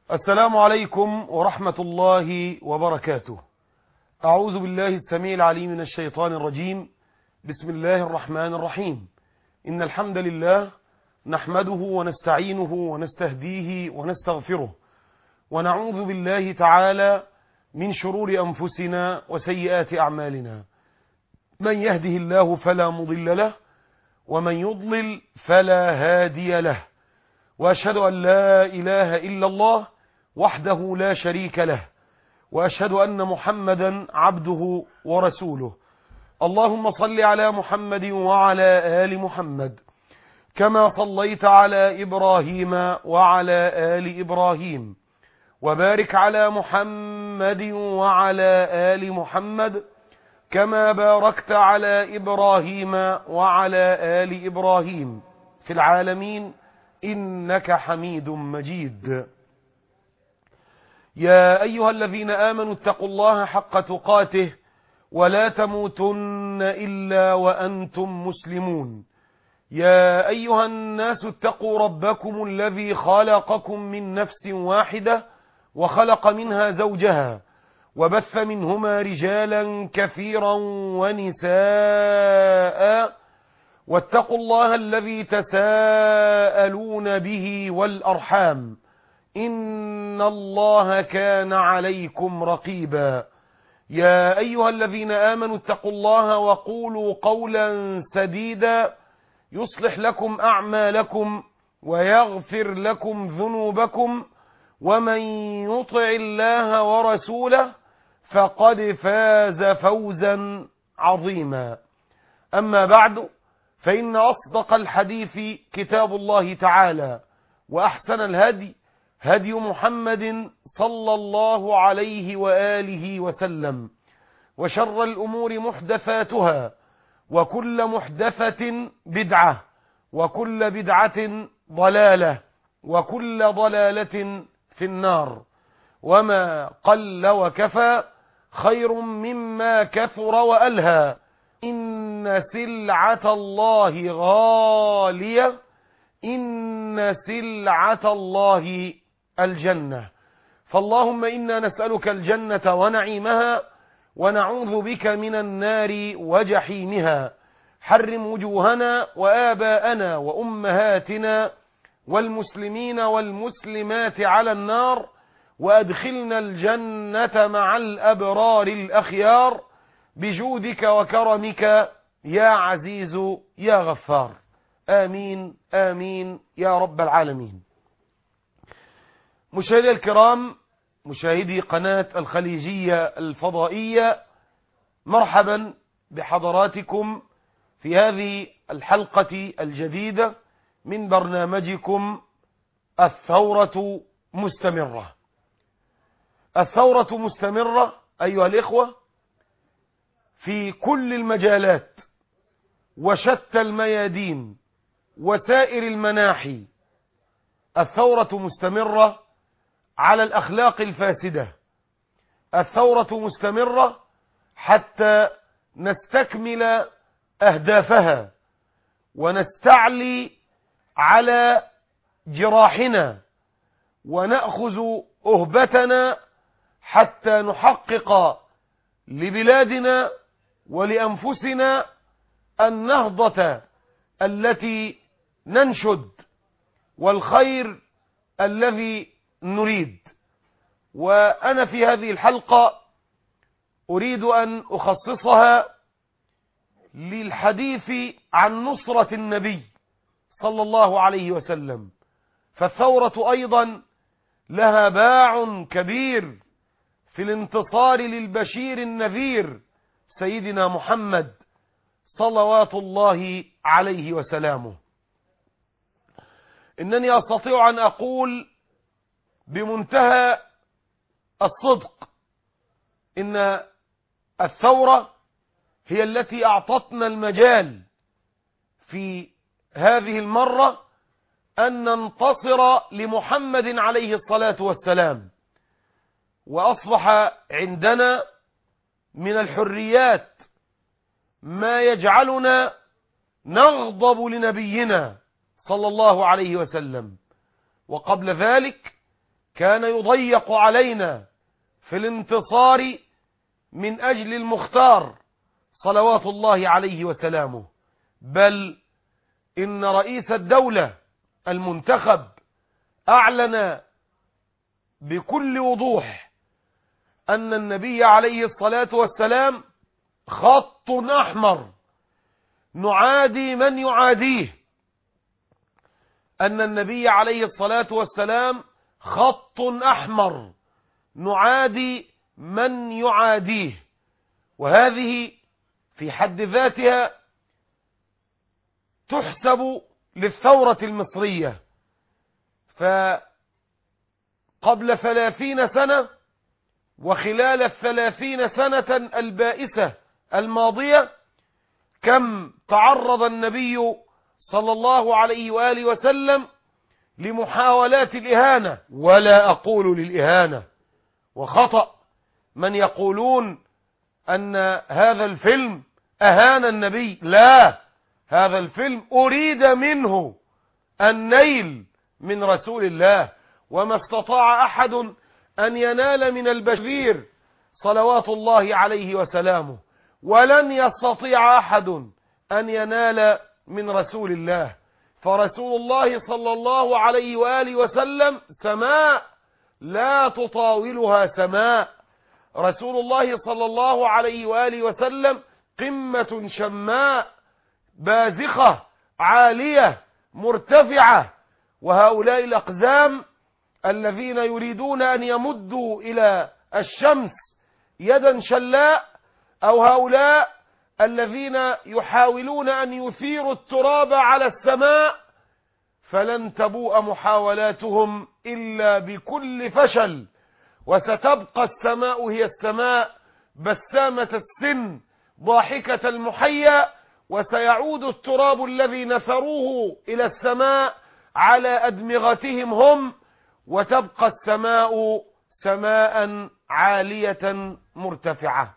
السلام عليكم ورحمة الله وبركاته أعوذ بالله السميع العليم من الشيطان الرجيم بسم الله الرحمن الرحيم إن الحمد لله نحمده ونستعينه ونستهديه ونستغفره ونعوذ بالله تعالى من شرور أنفسنا وسيئات أعمالنا من يهده الله فلا مضل له ومن يضلل فلا هادي له وأشهد أن لا إله إلا الله وحده لا شريك له وأشهد أن محمدا عبده ورسوله اللهم صل على محمد وعلى آل محمد كما صليت على إبراهيم وعلى آل إبراهيم وبارك على محمد وعلى آل محمد كما باركت على إبراهيم وعلى آل إبراهيم في العالمين إنك حميد مجيد يا أيها الذين آمنوا اتقوا الله حق تقاته ولا تموتن إلا وأنتم مسلمون يا أيها الناس اتقوا ربكم الذي خلقكم من نفس واحدة وخلق منها زوجها وبث منهما رجالا كثيرا ونساء واتقوا الله الذي تساءلون به والأرحام إن الله كان عليكم رقيبا يا أيها الذين آمنوا اتقوا الله وقولوا قولا سديدا يصلح لكم أعمالكم ويغفر لكم ذنوبكم ومن يطع الله ورسوله فقد فاز فوزا عظيما أما بعد فإن أصدق الحديث كتاب الله تعالى وأحسن الهدي هدي محمد صلى الله عليه وآله وسلم وشر الأمور محدثاتها وكل محدثة بدعة وكل بدعة ضلالة وكل ضلالة في النار وما قل وكفى خير مما كثر وألهى إن سلعة الله غالية إن سلعة الله الجنة فاللهم إنا نسألك الجنة ونعيمها ونعوذ بك من النار وجحيمها حرم وجوهنا وآباءنا وأمهاتنا والمسلمين والمسلمات على النار وأدخلنا الجنة مع الأبرار الأخيار بجودك وكرمك يا عزيز يا غفار آمين آمين يا رب العالمين مشاهدي الكرام مشاهدي قناة الخليجية الفضائية مرحبا بحضراتكم في هذه الحلقة الجديدة من برنامجكم الثورة مستمرة الثورة مستمرة أيها الإخوة في كل المجالات وشتى الميادين وسائر المناحي الثورة مستمرة على الأخلاق الفاسدة الثورة مستمرة حتى نستكمل أهدافها ونستعلي على جراحنا ونأخذ أهبتنا حتى نحقق لبلادنا ولأنفسنا النهضة التي ننشد والخير الذي نريد وأنا في هذه الحلقة أريد أن أخصصها للحديث عن نصرة النبي صلى الله عليه وسلم فالثورة أيضا لها باع كبير في الانتصار للبشير النذير سيدنا محمد صلوات الله عليه وسلامه إنني أستطيع أن أقول بمنتهى الصدق إن الثورة هي التي أعطتنا المجال في هذه المرة أن ننتصر لمحمد عليه الصلاة والسلام وأصبح عندنا من الحريات ما يجعلنا نغضب لنبينا صلى الله عليه وسلم وقبل ذلك كان يضيق علينا في الانتصار من أجل المختار صلوات الله عليه وسلامه بل إن رئيس الدولة المنتخب أعلن بكل وضوح أن النبي عليه الصلاة والسلام خط أحمر نعادي من يعاديه أن النبي عليه الصلاة والسلام خط أحمر نعادي من يعاديه وهذه في حد ذاتها تحسب للثورة المصرية فقبل ثلاثين سنة وخلال الثلاثين سنة البائسة الماضية كم تعرض النبي صلى الله عليه وآله وسلم لمحاولات الإهانة ولا أقول للإهانة وخطأ من يقولون أن هذا الفيلم أهان النبي لا هذا الفيلم أريد منه النيل من رسول الله وما استطاع أحد أن ينال من البشير صلوات الله عليه وسلامه ولن يستطيع أحد أن ينال من رسول الله فرسول الله صلى الله عليه وآله وسلم سماء لا تطاولها سماء رسول الله صلى الله عليه وآله وسلم قمة شماء بازخة عالية مرتفعة وهؤلاء الأقزام الذين يريدون أن يمدوا إلى الشمس يدا شلاء أو هؤلاء الذين يحاولون أن يثيروا التراب على السماء فلن تبوء محاولاتهم إلا بكل فشل وستبقى السماء هي السماء بسامة السن ضاحكة المحيا وسيعود التراب الذي نثروه إلى السماء على أدمغتهم هم وتبقى السماء سماء عالية مرتفعة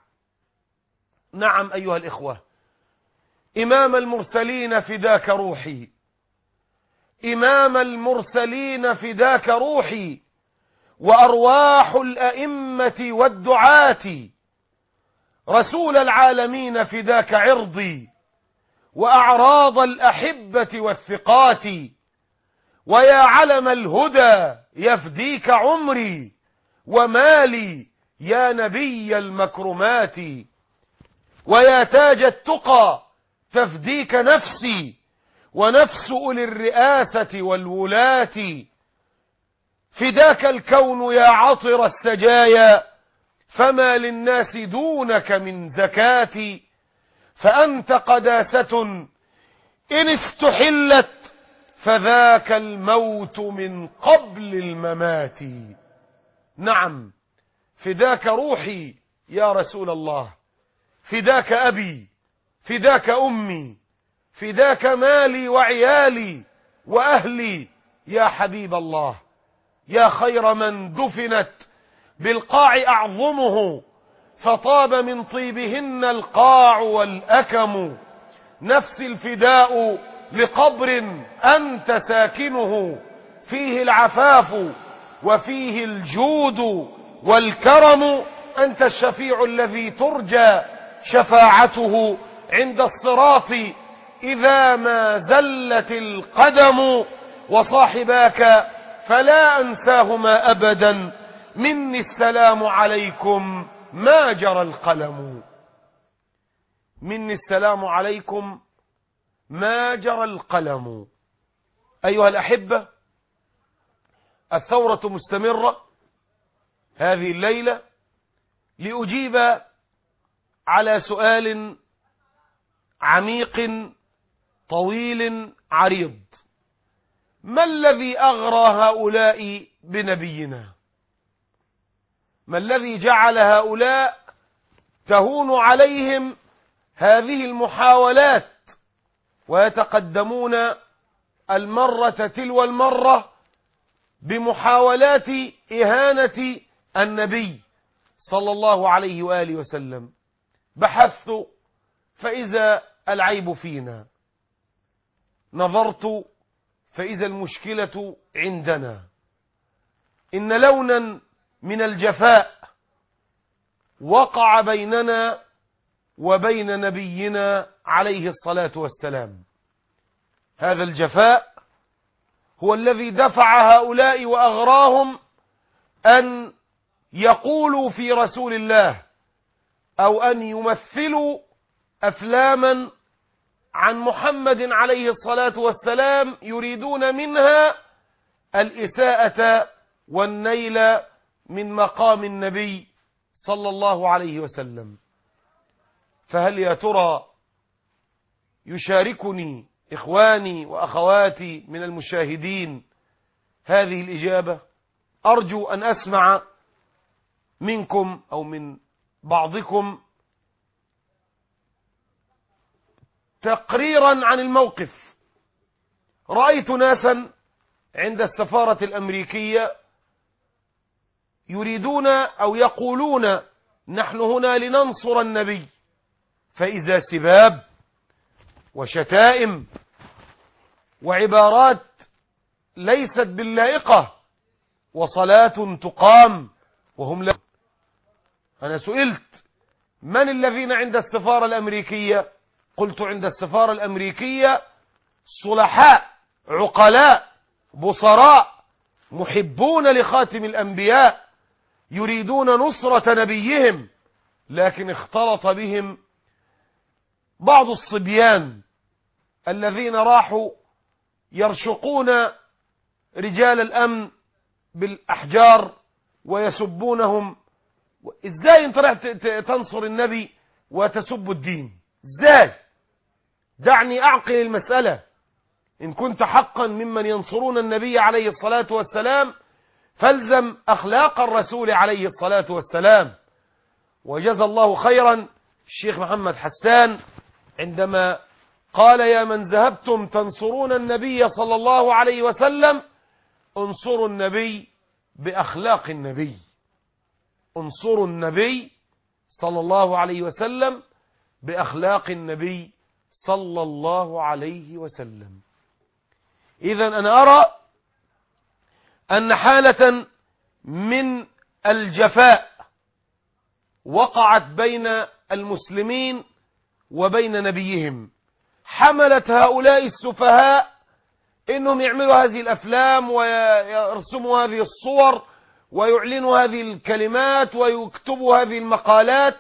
نعم أيها الإخوة إمام المرسلين فداك روحي إمام المرسلين فداك روحي وأرواح الأئمة والدعاة رسول العالمين فداك عرضي وأعراض الأحبة والثقات ويا علم الهدى يفديك عمري ومالي يا نبي المكرمات ويا تاج التقى تفديك نفسي ونفس أولي الرئاسة والولاة فداك الكون يا عطر السجايا فما للناس دونك من زكاتي فأنت قداسة إن استحلت فذاك الموت من قبل الممات نعم فداك روحي يا رسول الله فداك أبي فداك أمي فداك مالي وعيالي وأهلي يا حبيب الله يا خير من دفنت بالقاع أعظمه فطاب من طيبهن القاع والأكم نفس الفداء لقبر أنت ساكنه فيه العفاف وفيه الجود والكرم أنت الشفيع الذي ترجى شفاعته عند الصراط إذا ما زلت القدم وصاحباك فلا أنساهما أبدا مني السلام عليكم ما جرى القلم مني السلام عليكم ما جرى القلم أيها الأحبة الثورة مستمرة هذه الليلة لأجيب على سؤال عميق طويل عريض ما الذي أغرى هؤلاء بنبينا ما الذي جعل هؤلاء تهون عليهم هذه المحاولات ويتقدمون المرة تلو المرة بمحاولات إهانة النبي صلى الله عليه وآله وسلم بحثت فإذا العيب فينا نظرت فإذا المشكلة عندنا إن لونا من الجفاء وقع بيننا وبين نبينا عليه الصلاة والسلام هذا الجفاء هو الذي دفع هؤلاء وأغراهم أن يقولوا في رسول الله أو أن يمثلوا أفلاما عن محمد عليه الصلاة والسلام يريدون منها الإساءة والنيل من مقام النبي صلى الله عليه وسلم فهل يا ترى يشاركني إخواني وأخواتي من المشاهدين هذه الإجابة أرجو أن أسمع منكم أو من بعضكم تقريرا عن الموقف رأيت ناسا عند السفارة الأمريكية يريدون أو يقولون نحن هنا لننصر النبي فإذا سباب وشتائم وعبارات ليست باللائقة وصلاة تقام وهم لا أنا سئلت من الذين عند السفارة الأمريكية قلت عند السفارة الأمريكية صلحاء عقلاء بصراء محبون لخاتم الأنبياء يريدون نصرة نبيهم لكن اختلط بهم بعض الصبيان الذين راحوا يرشقون رجال الأمن بالأحجار ويسبونهم ازاي انت راح تنصر النبي وتسب الدين ازاي دعني اعقل المسألة ان كنت حقا ممن ينصرون النبي عليه الصلاة والسلام فالزم اخلاق الرسول عليه الصلاة والسلام وجزى الله خيرا الشيخ محمد حسان عندما قال يا من ذهبتم تنصرون النبي صلى الله عليه وسلم انصروا النبي بأخلاق النبي انصروا النبي صلى الله عليه وسلم بأخلاق النبي صلى الله عليه وسلم إذا أنا أرى أن حالة من الجفاء وقعت بين المسلمين وبين نبيهم حملت هؤلاء السفهاء انهم يعملوا هذه الافلام ويرسموا هذه الصور ويعلنوا هذه الكلمات ويكتبوا هذه المقالات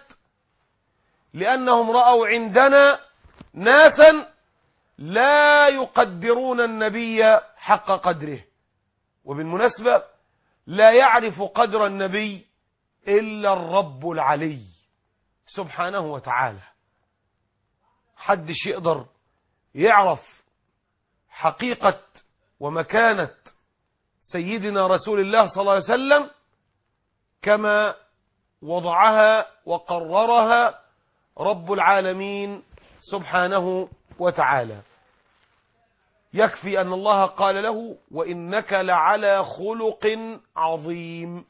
لانهم راوا عندنا ناسا لا يقدرون النبي حق قدره وبالمناسبه لا يعرف قدر النبي الا الرب العلي سبحانه وتعالى حدش يقدر يعرف حقيقة ومكانة سيدنا رسول الله صلى الله عليه وسلم كما وضعها وقررها رب العالمين سبحانه وتعالى يكفي أن الله قال له وإنك لعلى خلق عظيم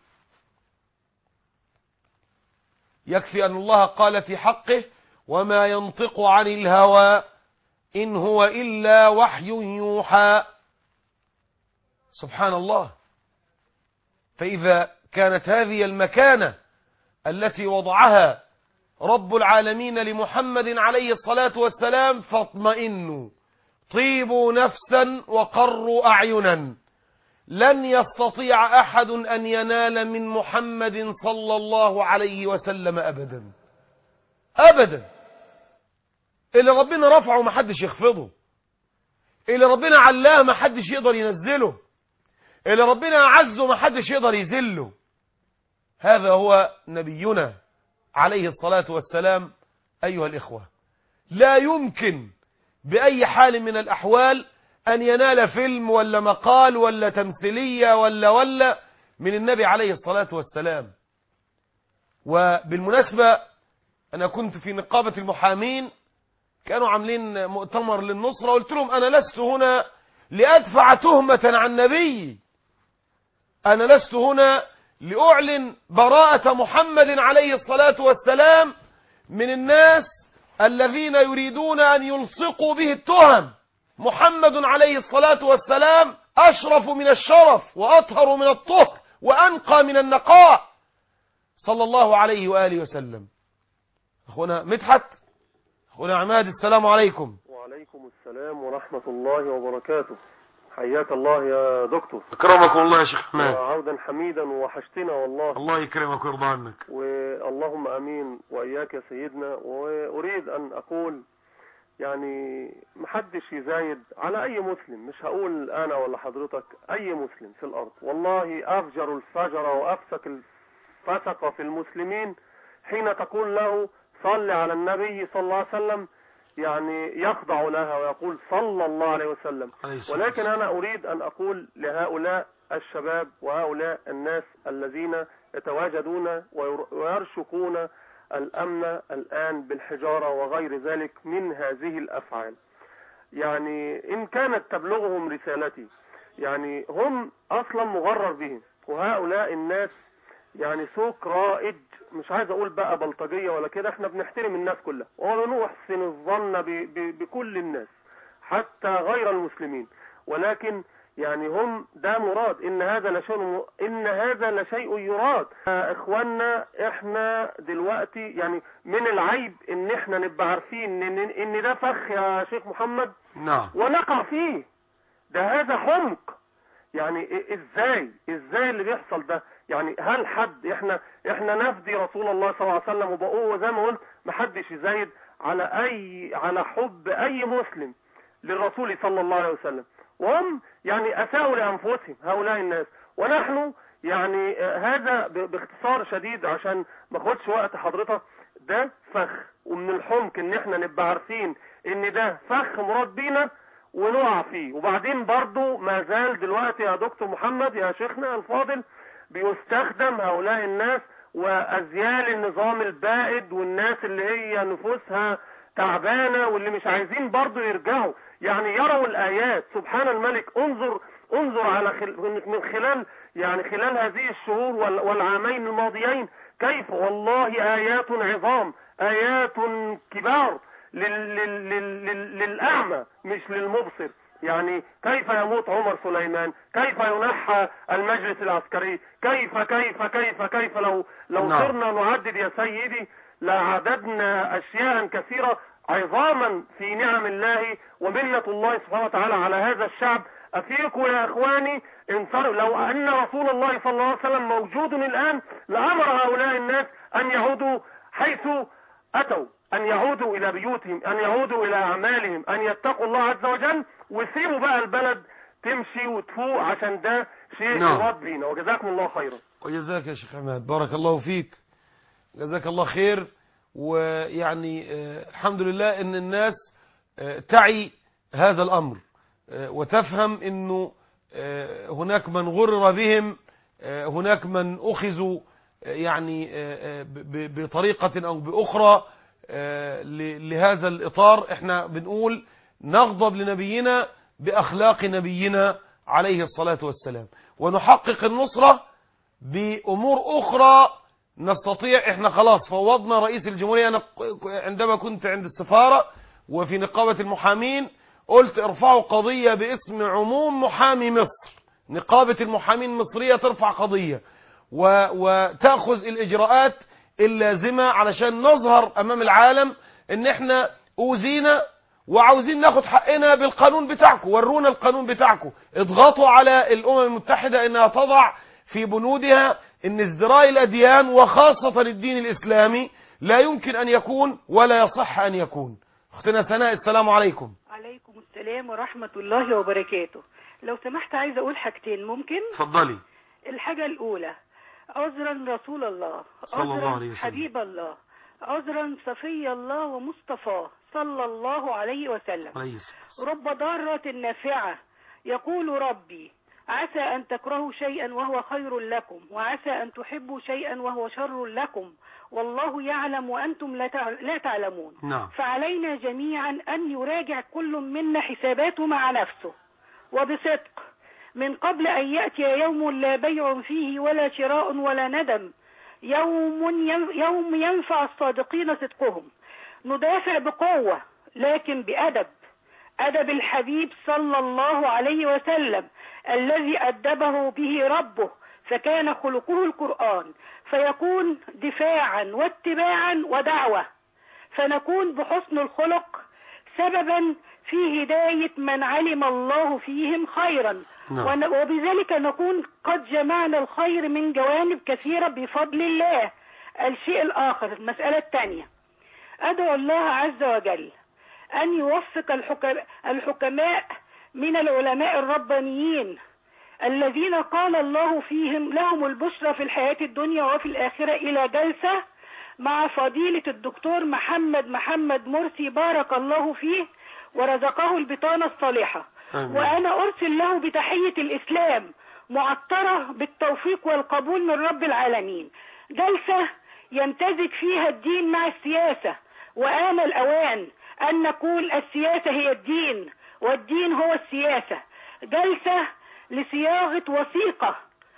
يكفي أن الله قال في حقه وما ينطق عن الهوى إن هو إلا وحي يوحى سبحان الله فإذا كانت هذه المكانة التي وضعها رب العالمين لمحمد عليه الصلاة والسلام فاطمئنوا طيبوا نفسا وقروا أعينا لن يستطيع أحد أن ينال من محمد صلى الله عليه وسلم أبدا أبدا اللي ربنا رفعه ما حدش يخفضه اللي ربنا علاه ما حدش يقدر ينزله اللي ربنا أعزه ما حدش يقدر يذله هذا هو نبينا عليه الصلاة والسلام أيها الإخوة لا يمكن بأي حال من الأحوال أن ينال فيلم ولا مقال ولا تمثيلية ولا ولا من النبي عليه الصلاة والسلام وبالمناسبة أنا كنت في نقابة المحامين كانوا عاملين مؤتمر للنصرة قلت لهم أنا لست هنا لأدفع تهمة عن نبي أنا لست هنا لأعلن براءة محمد عليه الصلاة والسلام من الناس الذين يريدون أن يلصقوا به التهم محمد عليه الصلاة والسلام أشرف من الشرف وأطهر من الطهر وأنقى من النقاء صلى الله عليه وآله وسلم أخونا مدحت أخونا عماد السلام عليكم وعليكم السلام ورحمة الله وبركاته حياك الله يا دكتور أكرمكم الله يا شيخ حماد وعودا حميدا وحشتنا والله الله يكرمك ويرضى عنك واللهم امين واياك يا سيدنا واريد ان اقول يعني محدش يزايد على اي مسلم مش هقول انا ولا حضرتك اي مسلم في الارض والله افجر الفجر وافسك الفسق في المسلمين حين تقول له صل على النبي صلى الله عليه وسلم يعني يخضع لها ويقول صلى الله عليه وسلم عليه الصلاة ولكن والسلام. أنا أريد أن أقول لهؤلاء الشباب وهؤلاء الناس الذين يتواجدون وير- ويرشقون الأمن الآن بالحجارة وغير ذلك من هذه الأفعال يعني إن كانت تبلغهم رسالتي يعني هم أصلا مغرر بهم وهؤلاء الناس يعني سوق رائج مش عايز اقول بقى بلطجية ولا كده احنا بنحترم الناس كلها ونحسن الظن ب- ب- بكل الناس حتى غير المسلمين ولكن يعني هم ده مراد ان هذا لشيء ان هذا لشيء يراد آه، اخواننا احنا دلوقتي يعني من العيب ان احنا نبقى عارفين ان ان ده فخ يا شيخ محمد نعم ونقع فيه ده هذا حمق يعني إ- ازاي ازاي اللي بيحصل ده يعني هل حد احنا احنا نفدي رسول الله صلى الله عليه وسلم وبقوه زي ما قلت محدش يزايد على اي على حب اي مسلم للرسول صلى الله عليه وسلم وهم يعني اساءوا لانفسهم هؤلاء الناس ونحن يعني آه، هذا ب- باختصار شديد عشان ما اخدش وقت حضرتك ده فخ ومن الحمق ان احنا نبقى عارفين ان ده فخ مراد بينا ونقع فيه وبعدين برضو ما زال دلوقتي يا دكتور محمد يا شيخنا الفاضل بيستخدم هؤلاء الناس وأزيال النظام البائد والناس اللي هي نفوسها تعبانة واللي مش عايزين برضو يرجعوا يعني يروا الآيات سبحان الملك انظر انظر على خل... من خلال يعني خلال هذه الشهور وال- والعامين الماضيين كيف والله آيات عظام آيات كبار لل... لل... لل... لل... للأعمى مش للمبصر يعني كيف يموت عمر سليمان كيف ينحى المجلس العسكري كيف كيف كيف كيف لو لو نعم. صرنا نعدد يا سيدي لعددنا أشياء كثيرة عظاما في نعم الله ومنة الله سبحانه وتعالى على هذا الشعب أفيكوا يا إخواني انصروا لو أن رسول الله صلى الله عليه وسلم موجود الآن لأمر هؤلاء الناس أن يعودوا حيث أتوا أن يعودوا إلى بيوتهم أن يعودوا إلى أعمالهم أن يتقوا الله عز وجل ويسيبوا بقى البلد تمشي وتفوق عشان ده شيء نعم. يراد بينا وجزاكم الله خيرا وجزاك يا شيخ عماد بارك الله فيك جزاك الله خير ويعني آه، الحمد لله ان الناس آه، تعي هذا الامر آه، وتفهم انه آه، هناك من غرر بهم آه، هناك من اخذوا آه، يعني آه، آه، ب- ب- بطريقة او باخرى آه، ل- لهذا الاطار احنا بنقول نغضب لنبينا باخلاق نبينا عليه الصلاة والسلام ونحقق النصرة بأمور أخرى نستطيع إحنا خلاص فوضنا رئيس الجمهورية أنا ق- عندما كنت عند السفارة وفي نقابة المحامين قلت ارفعوا قضية باسم عموم محامي مصر نقابة المحامين المصرية ترفع قضية و- وتأخذ الإجراءات اللازمة علشان نظهر أمام العالم إن إحنا أوذينا وعاوزين ناخد حقنا بالقانون بتاعكم ورونا القانون بتاعكم اضغطوا على الأمم المتحدة إنها تضع في بنودها ان ازدراء الأديان وخاصة الدين الإسلامي لا يمكن أن يكون ولا يصح أن يكون أختنا سناء السلام عليكم عليكم السلام ورحمة الله وبركاته لو سمحت عايزة أقول حاجتين ممكن تفضلي الحاجة الأولى عذرا رسول الله صلى الله عذراً عليه وسلم. حبيب الله عذرا صفي الله ومصطفاه صلى الله عليه وسلم عليه الصلاة رب ضارة نافعة يقول ربي عسى أن تكرهوا شيئا وهو خير لكم وعسى أن تحبوا شيئا وهو شر لكم والله يعلم وأنتم لا تع- لا تعلمون نعم فعلينا جميعا أن يراجع كل منا حساباته مع نفسه وبصدق من قبل أن يأتي يوم لا بيع فيه ولا شراء ولا ندم يوم ين- يوم ينفع الصادقين صدقهم ندافع بقوة لكن بأدب أدب الحبيب صلى الله عليه وسلم الذي أدبه به ربه فكان خلقه القرآن فيكون دفاعا واتباعا ودعوة فنكون بحسن الخلق سببا في هداية من علم الله فيهم خيرا نعم. ون- وبذلك نكون قد جمعنا الخير من جوانب كثيرة بفضل الله الشيء الآخر المسألة الثانية أدعو الله عز وجل أن يوفق الحكم- الحكماء من العلماء الربانيين الذين قال الله فيهم لهم البشرى في الحياة الدنيا وفي الآخرة إلى جلسة مع فضيلة الدكتور محمد محمد مرسي بارك الله فيه ورزقه البطانة الصالحة آمين. وأنا أرسل له بتحية الإسلام معطرة بالتوفيق والقبول من رب العالمين جلسة يمتزج فيها الدين مع السياسة وآن الأوان أن نقول السياسة هي الدين والدين هو السياسة جلسة لصياغة وثيقة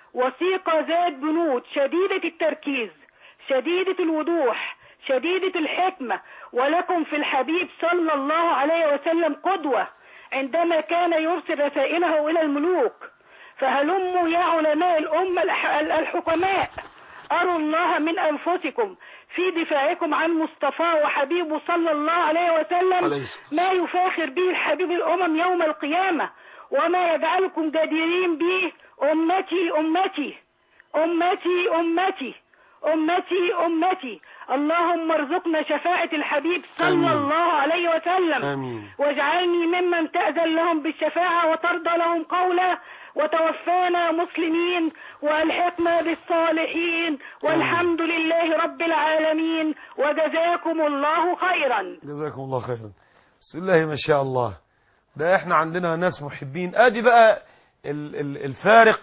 وثيقة ذات بنود شديدة التركيز شديدة الوضوح شديدة الحكمة ولكم في الحبيب صلى الله عليه وسلم قدوة عندما كان يرسل رسائله إلى الملوك فهلموا يا علماء الأمة الح- الحكماء أروا الله من أنفسكم في دفاعكم عن مصطفى وحبيبه صلى الله عليه وسلم عليه الصلاة ما يفاخر به الحبيب الأمم يوم القيامة وما يجعلكم جديرين به أمتي أمتي أمتي أمتي أمتي أمتي اللهم ارزقنا شفاعة الحبيب صلى آمين. الله عليه وسلم آمين واجعلني ممن تأذن لهم بالشفاعة وترضى لهم قولا وتوفانا مسلمين والحقنا بالصالحين والحمد لله رب العالمين وجزاكم الله خيرا جزاكم الله خيرا بسم الله ما شاء الله ده احنا عندنا ناس محبين ادي بقى ال- ال- الفارق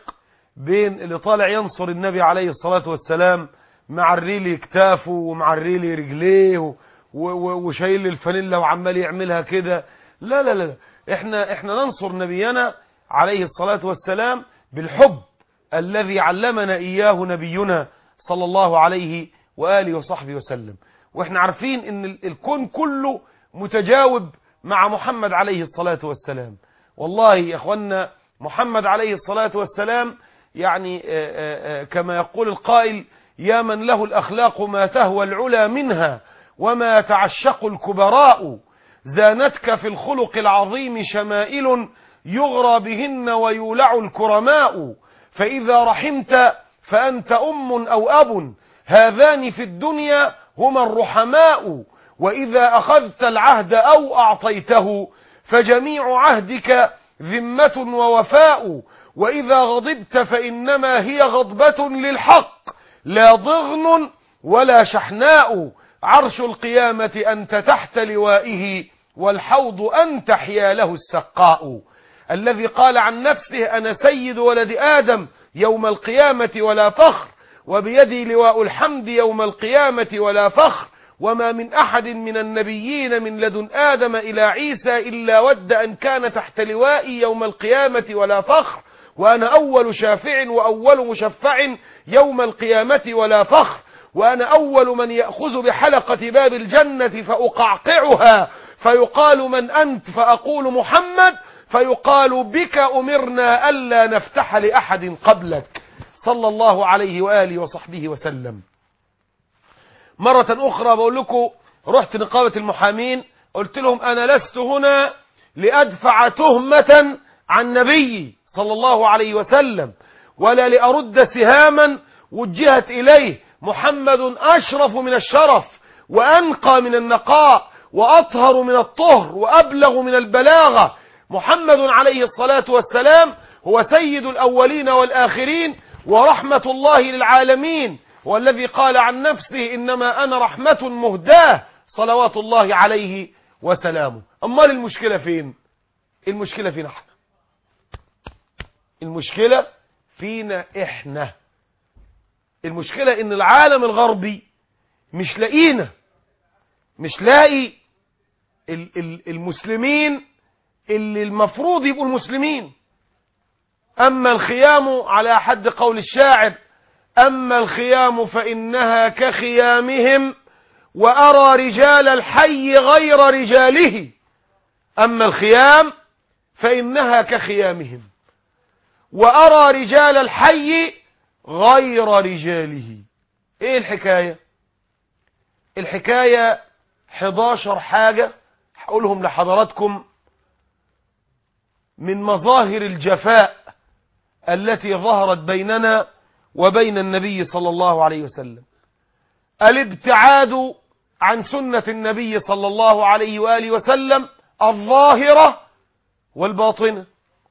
بين اللي طالع ينصر النبي عليه الصلاة والسلام مع الريلي كتافه ومع الريلي رجليه و- و- وشايل الفانيلا وعمال يعملها كده لا لا لا احنا احنا ننصر نبينا عليه الصلاة والسلام بالحب الذي علمنا إياه نبينا صلى الله عليه وآله وصحبه وسلم واحنا عارفين ان ال- الكون كله متجاوب مع محمد عليه الصلاة والسلام والله يا اخوانا محمد عليه الصلاة والسلام يعني آه، آه، آه، كما يقول القائل يا من له الأخلاق ما تهوى العلا منها وما يتعشق الكبراء زانتك في الخلق العظيم شمائل يغرى بهن ويولع الكرماء فإذا رحمت فأنت أم أو أب هذان في الدنيا هما الرحماء وإذا أخذت العهد أو أعطيته فجميع عهدك ذمة ووفاء وإذا غضبت فإنما هي غضبة للحق لا ضغن ولا شحناء عرش القيامة أنت تحت لوائه والحوض أنت حياله السقاء الذي قال عن نفسه أنا سيد ولد آدم يوم القيامة ولا فخر وبيدي لواء الحمد يوم القيامة ولا فخر وما من أحد من النبيين من لدن آدم إلى عيسى إلا ود أن كان تحت لوائي يوم القيامة ولا فخر وأنا أول شافع وأول مشفع يوم القيامة ولا فخر وأنا أول من يأخذ بحلقة باب الجنة فأقعقعها فيقال من أنت فأقول محمد فيقال بك أمرنا ألا نفتح لأحد قبلك صلى الله عليه وآله وصحبه وسلم مرة أخرى بقول لكم رحت نقابة المحامين قلت لهم أنا لست هنا لأدفع تهمة عن نبيي صلى الله عليه وسلم ولا لأرد سهاما وجهت إليه محمد أشرف من الشرف وأنقى من النقاء وأطهر من الطهر وأبلغ من البلاغة محمد عليه الصلاة والسلام هو سيد الأولين والآخرين ورحمة الله للعالمين والذي قال عن نفسه إنما أنا رحمة مهداة صلوات الله عليه وسلامه أمال المشكلة فين المشكلة فينا احنا المشكلة فينا احنا المشكلة ان العالم الغربي مش لاقينا مش لاقي ال- ال- المسلمين اللي المفروض يبقوا المسلمين أما الخيام على حد قول الشاعر أما الخيام فإنها كخيامهم وأرى رجال الحي غير رجاله أما الخيام فإنها كخيامهم وأرى رجال الحي غير رجاله ايه الحكاية الحكاية 11 حاجة هقولهم لحضراتكم من مظاهر الجفاء التي ظهرت بيننا وبين النبي صلى الله عليه وسلم الابتعاد عن سنة النبي صلى الله عليه وآله وسلم الظاهرة والباطنة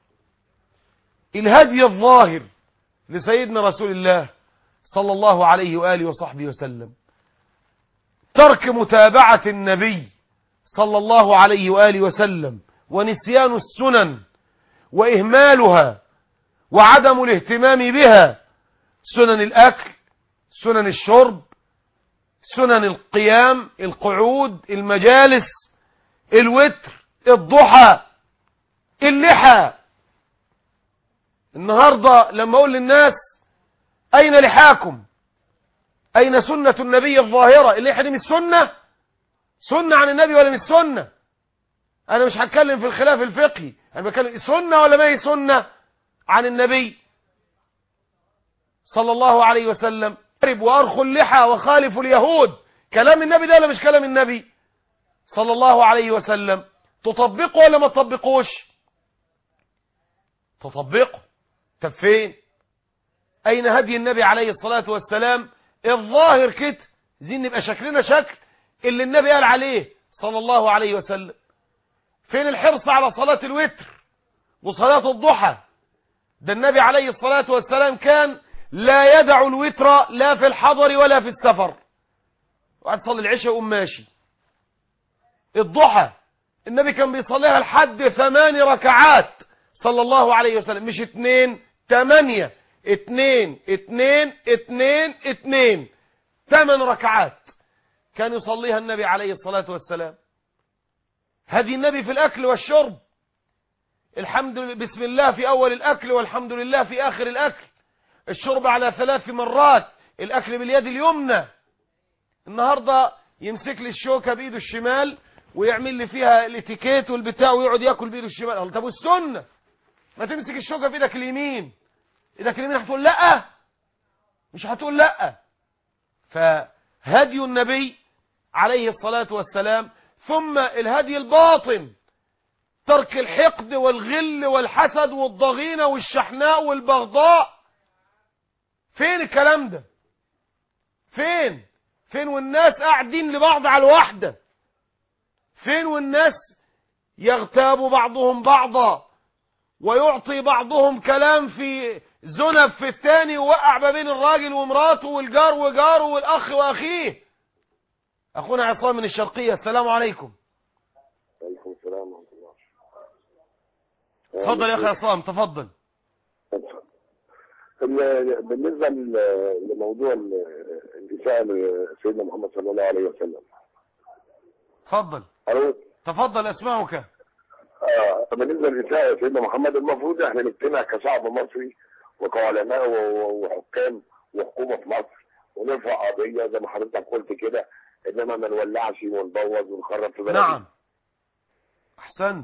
الهدي الظاهر لسيدنا رسول الله صلى الله عليه وآله وصحبه وسلم ترك متابعة النبي صلى الله عليه وآله وسلم ونسيان السنن وإهمالها وعدم الاهتمام بها سنن الأكل سنن الشرب سنن القيام القعود المجالس الوتر الضحى اللحى النهاردة لما أقول للناس أين لحاكم أين سنة النبي الظاهرة اللحى دي مش سنة سنة عن النبي ولا مش سنة أنا مش هتكلم في الخلاف الفقهي أنا بتكلم سنة ولا ما هي سنة عن النبي صلى الله عليه وسلم أرب وأرخوا اللحى وخالفوا اليهود كلام النبي ده ولا مش كلام النبي صلى الله عليه وسلم تطبقه ولا ما تطبقوش تطبقه طب فين أين هدي النبي عليه الصلاة والسلام الظاهر كده زين نبقى شكلنا شكل اللي النبي قال عليه صلى الله عليه وسلم فين الحرص على صلاة الوتر وصلاة الضحى ده النبي عليه الصلاة والسلام كان لا يدع الوتر لا في الحضر ولا في السفر وقعد صلي العشاء يقوم ماشي الضحى النبي كان بيصليها لحد ثمان ركعات صلى الله عليه وسلم مش اتنين تمانية اتنين اتنين اتنين اتنين تمن ركعات كان يصليها النبي عليه الصلاة والسلام هدي النبي في الأكل والشرب الحمد لله بسم الله في أول الأكل والحمد لله في آخر الأكل الشرب على ثلاث مرات الأكل باليد اليمنى النهاردة يمسك لي الشوكة بإيده الشمال ويعمل لي فيها الاتيكيت والبتاع ويقعد ياكل بإيده الشمال قال طب والسنة ما تمسك الشوكة بإيدك اليمين إيدك اليمين هتقول لأ مش هتقول لأ فهدي النبي عليه الصلاة والسلام ثم الهدي الباطن ترك الحقد والغل والحسد والضغينة والشحناء والبغضاء فين الكلام ده فين فين والناس قاعدين لبعض على الوحدة فين والناس يغتاب بعضهم بعضا ويعطي بعضهم كلام في زنب في التاني ووقع ما بين الراجل ومراته والجار وجاره والأخ وأخيه أخونا عصام من الشرقية السلام عليكم عليكم السلام ورحمة الله تفضل يا أخي عصام تفضل ال- بالنسبة ل- لموضوع ال- الإساءة لسيدنا محمد صلى الله عليه وسلم تفضل ألو؟ تفضل أسمعك آه، بالنسبة للإساءة لسيدنا محمد المفروض احنا نجتمع كشعب مصري وكعلماء و- وحكام وحكومة في مصر ونرفع قضية زي ما حضرتك قلت كده إنما ما نولعش ونبوظ ونخرب في بلدنا نعم أحسنت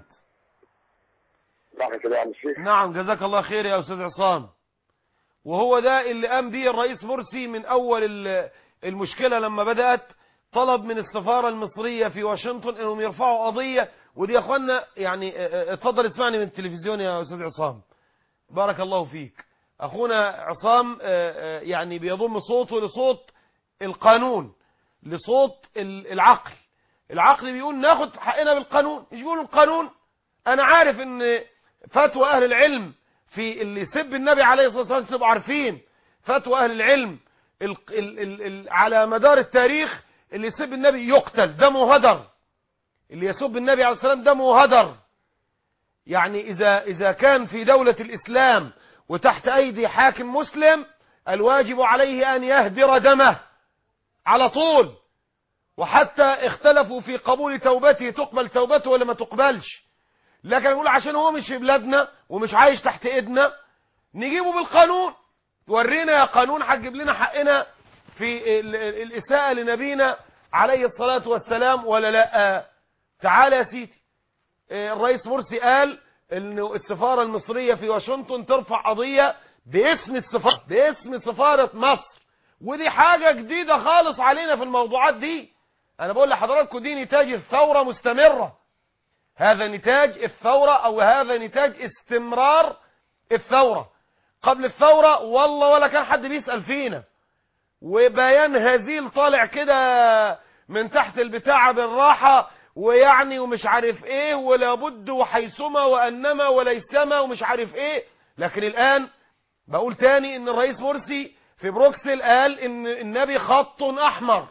صح كده يا عم الشيخ؟ نعم جزاك الله خير يا أستاذ عصام وهو ده اللي قام به الرئيس مرسي من أول ال- المشكلة لما بدأت طلب من السفارة المصرية في واشنطن انهم يرفعوا قضية ودي يا اخوانا يعني اه، اه، اتفضل اسمعني من التلفزيون يا استاذ عصام بارك الله فيك اخونا عصام اه، اه، يعني بيضم صوته لصوت القانون لصوت ال- العقل العقل بيقول ناخد حقنا بالقانون مش بيقولوا القانون انا عارف ان فتوى اهل العلم في اللي يسب النبي عليه الصلاه والسلام تبقوا عارفين فتوى اهل العلم ال ال ال ال على مدار التاريخ اللي يسب النبي يقتل دمه هدر اللي يسب النبي عليه الصلاه والسلام دمه هدر يعني اذا اذا كان في دوله الاسلام وتحت ايدي حاكم مسلم الواجب عليه ان يهدر دمه على طول وحتى اختلفوا في قبول توبته تقبل توبته ولا ما تقبلش لكن نقول عشان هو مش في بلادنا ومش عايش تحت ايدنا نجيبه بالقانون ورينا يا قانون هتجيب لنا حقنا في ال- ال- الإساءة لنبينا عليه الصلاة والسلام ولا لا تعال يا سيدي آه، الرئيس مرسي قال ان السفارة المصرية في واشنطن ترفع قضية باسم السفارة باسم سفارة مصر ودي حاجة جديدة خالص علينا في الموضوعات دي أنا بقول لحضراتكم دي نتاج الثورة مستمرة هذا نتاج الثورة أو هذا نتاج استمرار الثورة قبل الثورة والله ولا كان حد بيسأل فينا وبيان هزيل طالع كده من تحت البتاعة بالراحة ويعني ومش عارف ايه ولابد وحيثما وانما وليسما ومش عارف ايه لكن الان بقول تاني ان الرئيس مرسي في بروكسل قال ان النبي خط احمر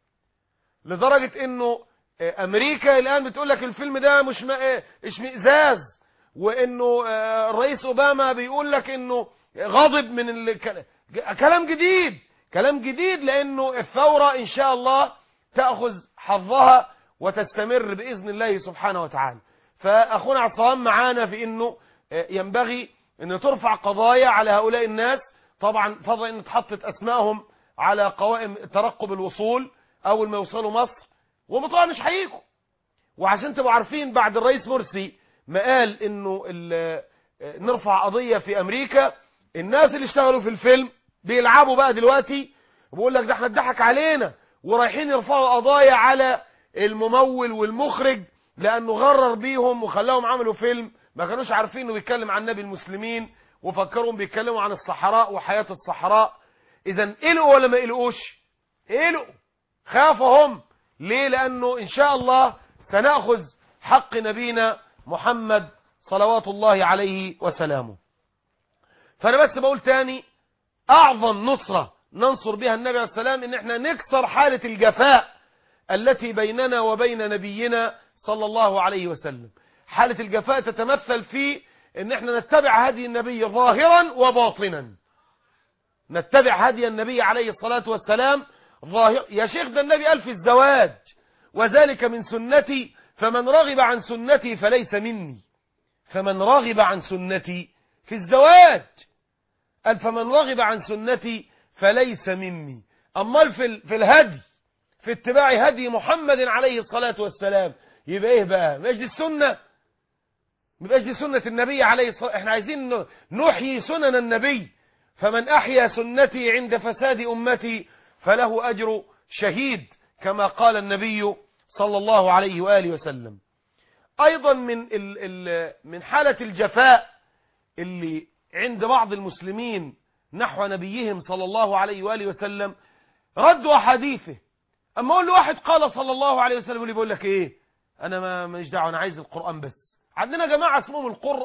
لدرجة انه امريكا الان بتقول لك الفيلم ده مش اشمئزاز وانه الرئيس اوباما بيقول لك انه غاضب من ال... كلام جديد كلام جديد لانه الثورة ان شاء الله تأخذ حظها وتستمر بإذن الله سبحانه وتعالى فأخونا عصام معانا في أنه ينبغي أن ترفع قضايا على هؤلاء الناس طبعا فضلا أن تحطت أسمائهم على قوائم ترقب الوصول أول ما يوصلوا مصر وهم طبعا مش هيجوا وعشان تبقوا عارفين بعد الرئيس مرسي ما قال أنه نرفع قضية في أمريكا الناس اللي اشتغلوا في الفيلم بيلعبوا بقى دلوقتي وبقول لك ده احنا اتضحك علينا ورايحين يرفعوا قضايا على الممول والمخرج لانه غرر بيهم وخلاهم عملوا فيلم ما كانوش عارفين انه بيتكلم عن نبي المسلمين وفكرهم بيتكلموا عن الصحراء وحياة الصحراء اذا قلقوا ولا ما قلقوش قلقوا خافوا هم ليه لانه ان شاء الله سنأخذ حق نبينا محمد صلوات الله عليه وسلامه فانا بس بقول تاني اعظم نصرة ننصر بها النبي عليه السلام ان احنا نكسر حالة الجفاء التي بيننا وبين نبينا صلى الله عليه وسلم حالة الجفاء تتمثل في ان احنا نتبع هدي النبي ظاهرا وباطنا نتبع هدي النبي عليه الصلاة والسلام ظاهر يا شيخ ده النبي قال في الزواج وذلك من سنتي فمن رغب عن سنتي فليس مني فمن رغب عن سنتي في الزواج قال فمن رغب عن سنتي فليس مني أمال في, في الهدي في اتباع هدي محمد عليه الصلاة والسلام يبقى ايه بقى مش دي السنة مبقاش دي سنة النبي عليه الصلاة احنا عايزين نحيي سنن النبي فمن أحيا سنتي عند فساد أمتي فله أجر شهيد كما قال النبي صلى الله عليه وآله وسلم أيضا من ال ال من حالة الجفاء اللي عند بعض المسلمين نحو نبيهم صلى الله عليه وآله وسلم ردوا أحاديثه أما أقول له واحد قال صلى الله عليه وسلم اللي بيقول لك إيه أنا ما مش دعوة أنا عايز القرآن بس عندنا جماعة اسمهم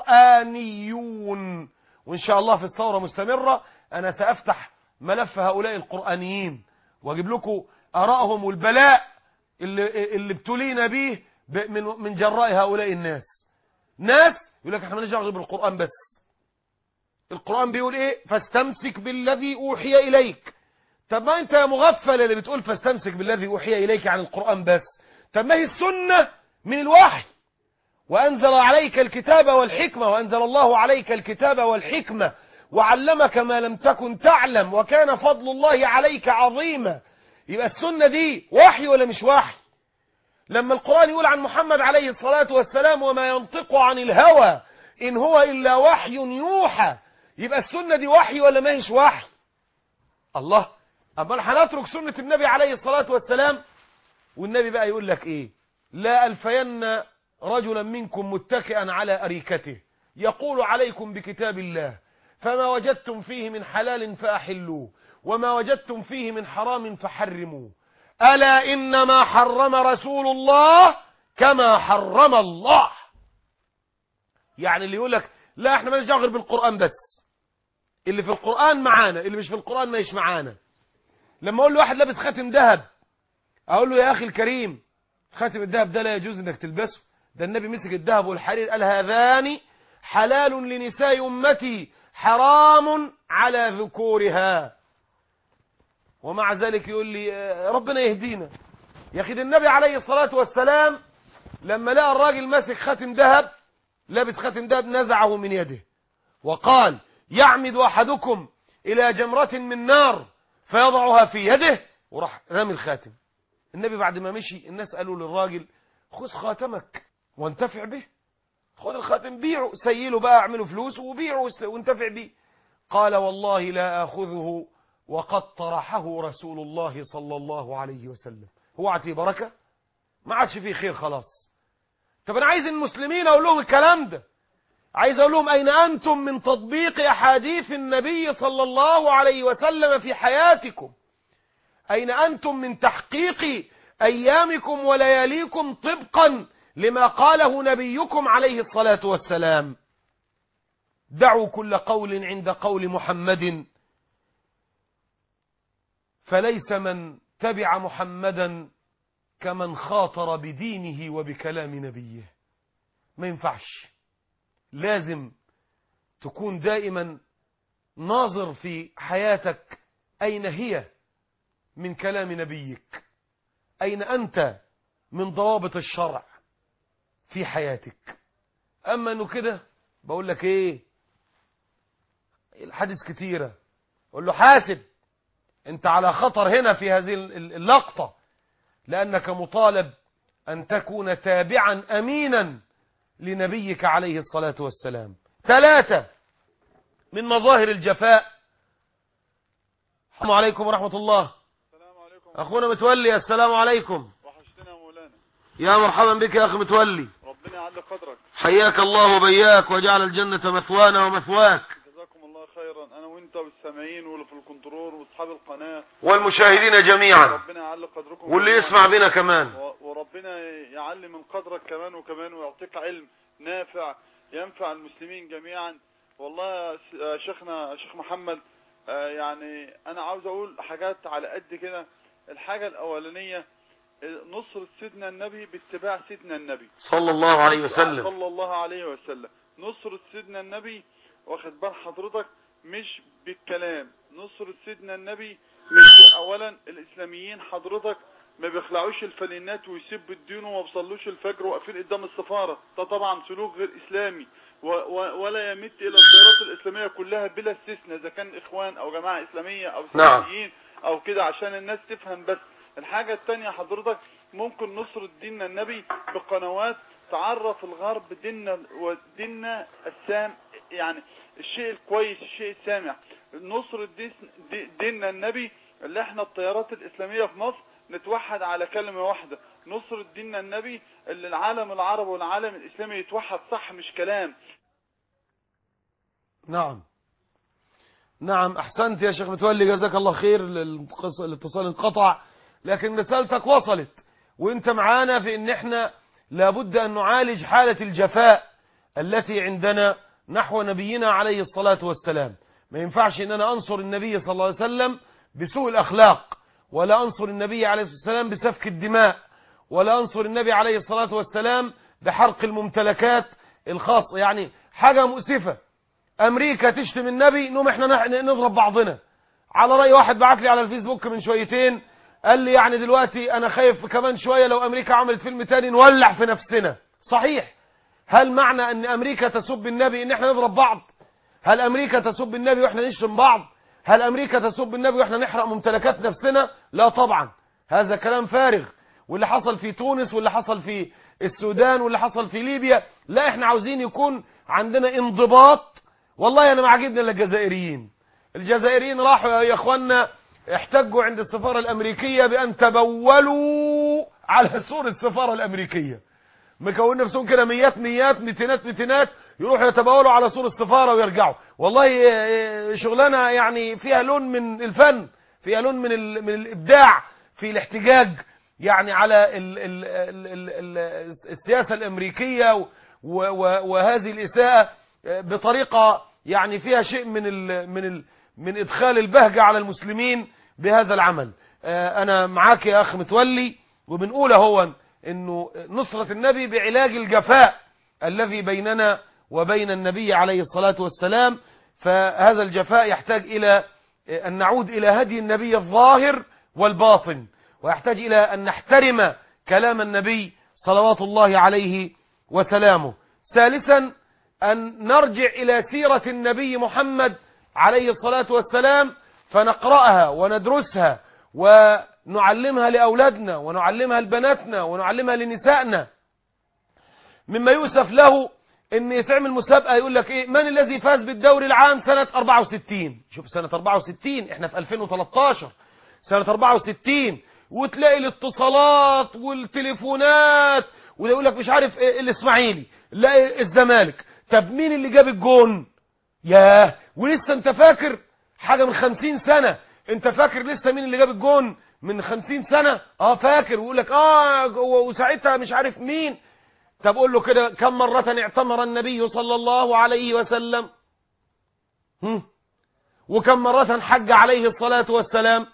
القرآنيون وإن شاء الله في الثورة مستمرة أنا سأفتح ملف هؤلاء القرآنيين وأجيب لكم آرائهم والبلاء اللي, اللي ابتلينا به من, من جراء هؤلاء الناس ناس يقول لك احنا مالناش دعوه غير بالقرآن بس القرآن بيقول ايه فاستمسك بالذي أوحي إليك طب ما انت يا مغفل اللي بتقول فاستمسك بالذي أوحي إليك عن القرآن بس طب ما هي السنة من الوحي وأنزل عليك الكتاب والحكمة وأنزل الله عليك الكتاب والحكمة وعلمك ما لم تكن تعلم وكان فضل الله عليك عظيما يبقى السنة دي وحي ولا مش وحي لما القرآن يقول عن محمد عليه الصلاة والسلام وما ينطق عن الهوى إن هو إلا وحي يوحى يبقى السنة دي وحي ولا ما هيش وحي الله أما هنترك سنة النبي عليه الصلاة والسلام والنبي بقى يقول لك إيه لا ألفين رجلا منكم متكئا على أريكته يقول عليكم بكتاب الله فما وجدتم فيه من حلال فأحلوه وما وجدتم فيه من حرام فحرموه ألا إنما حرم رسول الله كما حرم الله يعني اللي يقول لك لا احنا مالناش دعوه غير بالقرآن بس اللي في القرآن معانا اللي مش في القرآن ماهيش معانا لما اقول له واحد لابس خاتم ذهب اقول له يا اخي الكريم خاتم الذهب ده لا يجوز انك تلبسه ده النبي مسك الذهب والحرير قال هذان حلال لنساء امتي حرام على ذكورها ومع ذلك يقول لي ربنا يهدينا يا اخي ده النبي عليه الصلاة والسلام لما لقى الراجل ماسك خاتم ذهب لابس خاتم ذهب نزعه من يده وقال يعمد احدكم الى جمرة من نار فيضعها في يده وراح رامي الخاتم النبي بعد ما مشي الناس قالوا للراجل خذ خاتمك وانتفع به خذ الخاتم بيعه سيله بقى اعمله فلوس وبيعه وانتفع بيه قال والله لا آخذه وقد طرحه رسول الله صلى الله عليه وسلم هو عاد فيه بركة ما عادش فيه خير خلاص طب أنا عايز المسلمين أقول لهم الكلام ده عايز أقول لهم أين أنتم من تطبيق أحاديث النبي صلى الله عليه وسلم في حياتكم أين أنتم من تحقيق أيامكم ولياليكم طبقا لما قاله نبيكم عليه الصلاة والسلام دعوا كل قول عند قول محمد فليس من تبع محمدا كمن خاطر بدينه وبكلام نبيه ما ينفعش لازم تكون دائما ناظر في حياتك أين هي من كلام نبيك أين أنت من ضوابط الشرع في حياتك أما أنه كده بقول لك إيه الحديث كتيرة قول له حاسب أنت على خطر هنا في هذه اللقطة لأنك مطالب أن تكون تابعا أمينا لنبيك عليه الصلاة والسلام ثلاثة من مظاهر الجفاء السلام عليكم ورحمة الله السلام عليكم أخونا متولي السلام عليكم وحشتنا يا مولانا يا مرحبا بك يا أخي متولي ربنا يعلي قدرك حياك الله وبياك وجعل الجنة مثوانا ومثواك جزاكم الله خيرا انا وانت والسامعين واللي في الكنترول واصحاب القناه والمشاهدين جميعا ربنا يعلي قدركم واللي جميعاً. يسمع بنا كمان و- وربنا يعلي من قدرك كمان وكمان ويعطيك علم نافع ينفع المسلمين جميعا والله يا س- يا شيخنا يا شيخ محمد آه، يعني انا عاوز اقول حاجات على قد كده الحاجه الاولانيه آه، نصرة سيدنا النبي باتباع سيدنا النبي صلى الله عليه وسلم صلى الله عليه وسلم نصرة سيدنا النبي واخد بال حضرتك مش بالكلام نصرة سيدنا النبي مش اولا الاسلاميين حضرتك ما بيخلعوش الفلينات ويسبوا الدين وما بيصلوش الفجر واقفين قدام السفارة ده طبعا سلوك غير اسلامي و و ولا يمت الى التيارات الاسلامية كلها بلا استثناء اذا كان اخوان او جماعة اسلامية او نعم. سلفيين او كده عشان الناس تفهم بس الحاجة التانية حضرتك ممكن نصرة ديننا النبي بقنوات تعرف الغرب ديننا وديننا السام يعني الشيء الكويس الشيء السامع نصرة دين- دي- ديننا النبي اللي احنا التيارات الاسلامية في مصر نتوحد على كلمة واحدة نصرة ديننا النبي اللي العالم العربي والعالم الاسلامي يتوحد صح مش كلام نعم نعم أحسنت يا شيخ متولي جزاك الله خير القص- الاتصال انقطع لكن رسالتك وصلت وانت معانا في ان احنا لابد ان نعالج حالة الجفاء التي عندنا نحو نبينا عليه الصلاة والسلام ما ينفعش ان انا انصر النبي صلى الله عليه وسلم بسوء الاخلاق ولا انصر النبي عليه الصلاة والسلام بسفك الدماء ولا انصر النبي عليه الصلاة والسلام بحرق الممتلكات الخاصة يعني حاجة مؤسفة امريكا تشتم النبي نقوم احنا نح- نضرب بعضنا على راي واحد بعت لي على الفيسبوك من شويتين قال لي يعني دلوقتي انا خايف كمان شويه لو امريكا عملت فيلم تاني نولع في نفسنا صحيح هل معنى ان امريكا تسب النبي ان احنا نضرب بعض هل امريكا تسب النبي واحنا نشتم بعض هل امريكا تسب النبي واحنا نحرق ممتلكات نفسنا لا طبعا هذا كلام فارغ واللي حصل في تونس واللي حصل في السودان واللي حصل في ليبيا لا احنا عاوزين يكون عندنا انضباط والله انا ما عاجبني الا الجزائريين الجزائريين راحوا يا اخوانا احتجوا عند السفاره الامريكيه بان تبولوا على سور السفاره الامريكيه مكون نفسهم كده ميات ميات ميتينات ميتينات يروحوا يتبولوا على سور السفاره ويرجعوا والله اه، شغلانه يعني فيها لون من الفن فيها لون من ال- من الابداع في الاحتجاج يعني على ال ال ال ال ال السياسه الامريكيه و- و- وهذه الاساءه اه، بطريقه يعني فيها شيء من ال من ال من ادخال البهجه على المسلمين بهذا العمل اه، انا معاك يا اخ متولي وبنقول اهو انه نصرة النبي بعلاج الجفاء الذي بيننا وبين النبي عليه الصلاة والسلام فهذا الجفاء يحتاج إلى أن نعود إلى هدي النبي الظاهر والباطن ويحتاج إلى أن نحترم كلام النبي صلوات الله عليه وسلامه ثالثا أن نرجع إلى سيرة النبي محمد عليه الصلاة والسلام فنقرأها وندرسها ونعلمها لأولادنا ونعلمها لبناتنا ونعلمها لنسائنا مما يؤسف له ان يتعمل مسابقه يقول لك ايه من الذي فاز بالدوري العام سنه 64 شوف سنه 64 احنا في 2013 سنه 64 وتلاقي الاتصالات والتليفونات وده يقول لك مش عارف إيه الاسماعيلي لا الزمالك طب مين اللي جاب الجون ياه ولسه انت فاكر حاجه من 50 سنه انت فاكر لسه مين اللي جاب الجون من 50 سنه اه فاكر ويقول لك اه وساعتها مش عارف مين طب قول له كده كم مرة اعتمر النبي صلى الله عليه وسلم هم؟ وكم مرة حج عليه الصلاة والسلام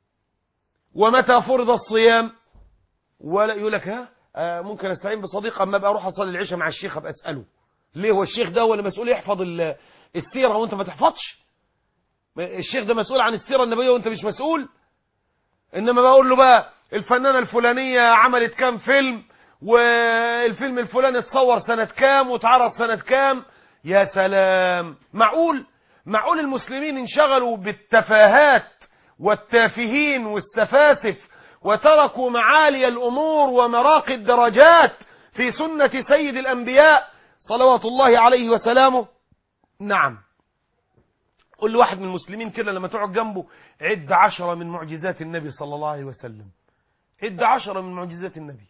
ومتى فرض الصيام ولا يقول لك ها آه ممكن استعين بصديق اما ابقى اروح اصلي العشاء مع الشيخ ابقى اساله ليه هو الشيخ ده هو اللي مسؤول يحفظ ال- السيره وانت ما تحفظش الشيخ ده مسؤول عن السيره النبويه وانت مش مسؤول انما بقول له بقى الفنانه الفلانيه عملت كام فيلم والفيلم الفلاني اتصور سنه كام واتعرض سنه كام يا سلام معقول معقول المسلمين انشغلوا بالتفاهات والتافهين والسفاسف وتركوا معالي الامور ومراقي الدرجات في سنه سيد الانبياء صلوات الله عليه وسلامه نعم قل لواحد من المسلمين كده لما تقعد جنبه عد عشرة من معجزات النبي صلى الله عليه وسلم عد عشرة من معجزات النبي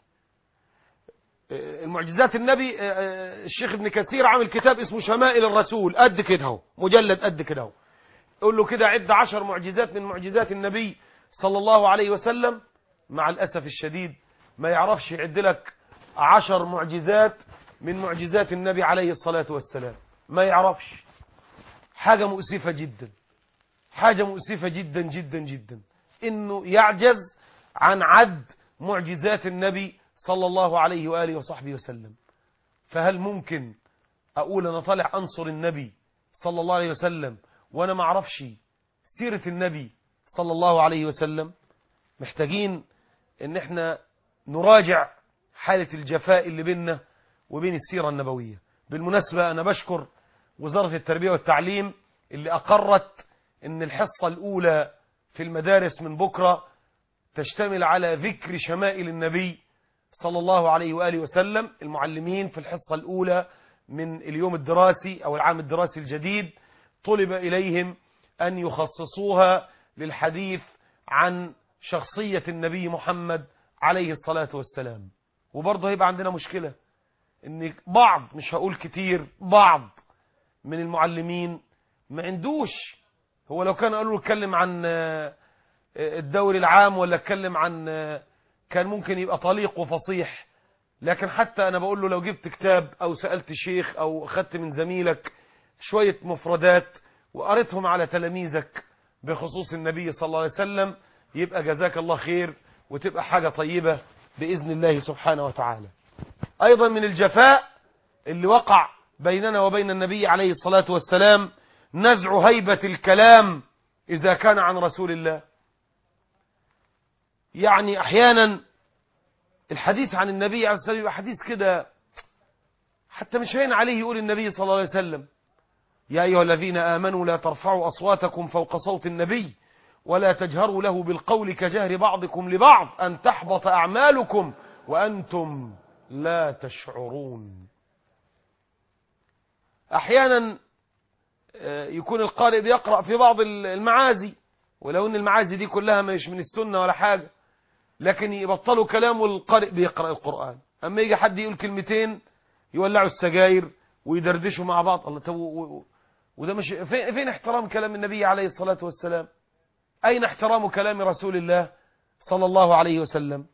آه، المعجزات النبي آه، آه، الشيخ ابن كثير عامل كتاب اسمه شمائل الرسول قد كده اهو مجلد قد كده اهو قول له كده عد عشر معجزات من معجزات النبي صلى الله عليه وسلم مع الأسف الشديد ما يعرفش يعد لك عشر معجزات من معجزات النبي عليه الصلاة والسلام ما يعرفش حاجة مؤسفة جدا حاجة مؤسفة جدا جدا جدا انه يعجز عن عد معجزات النبي صلى الله عليه وآله وصحبه وسلم فهل ممكن اقول انا طالع انصر النبي صلى الله عليه وسلم وانا ما اعرفش سيرة النبي صلى الله عليه وسلم محتاجين ان احنا نراجع حالة الجفاء اللي بيننا وبين السيرة النبوية بالمناسبة انا بشكر وزارة التربية والتعليم اللي اقرت ان الحصة الاولى في المدارس من بكرة تشتمل على ذكر شمائل النبي صلى الله عليه وآله وسلم المعلمين في الحصة الأولى من اليوم الدراسي أو العام الدراسي الجديد طلب إليهم أن يخصصوها للحديث عن شخصية النبي محمد عليه الصلاة والسلام وبرضه هيبقى عندنا مشكلة ان بعض مش هقول كتير بعض من المعلمين ما عندوش هو لو كان قالوا له اتكلم عن آه، الدوري العام ولا اتكلم عن آه، كان ممكن يبقى طليق وفصيح لكن حتى انا بقول له لو جبت كتاب او سألت شيخ او اخدت من زميلك شوية مفردات وقريتهم على تلاميذك بخصوص النبي صلى الله عليه وسلم يبقى جزاك الله خير وتبقى حاجة طيبة بإذن الله سبحانه وتعالى أيضا من الجفاء اللي وقع بيننا وبين النبي عليه الصلاة والسلام نزع هيبة الكلام إذا كان عن رسول الله يعني أحيانا الحديث عن النبي عليه الصلاة والسلام يبقى حديث كده حتى مش هين عليه يقول النبي صلى الله عليه وسلم يا أيها الذين آمنوا لا ترفعوا أصواتكم فوق صوت النبي ولا تجهروا له بالقول كجهر بعضكم لبعض أن تحبط أعمالكم وأنتم لا تشعرون أحيانا آه، يكون القارئ بيقرأ في بعض المعازي ولو أن المعازي دي كلها مش من السنة ولا حاجة لكن يبطلوا كلام والقارئ بيقرأ القرآن أما يجي حد يقول كلمتين يولعوا السجاير ويدردشوا مع بعض الله تو و- و- وده مش فين, فين احترام كلام النبي عليه الصلاة والسلام أين احترام كلام رسول الله صلى الله عليه وسلم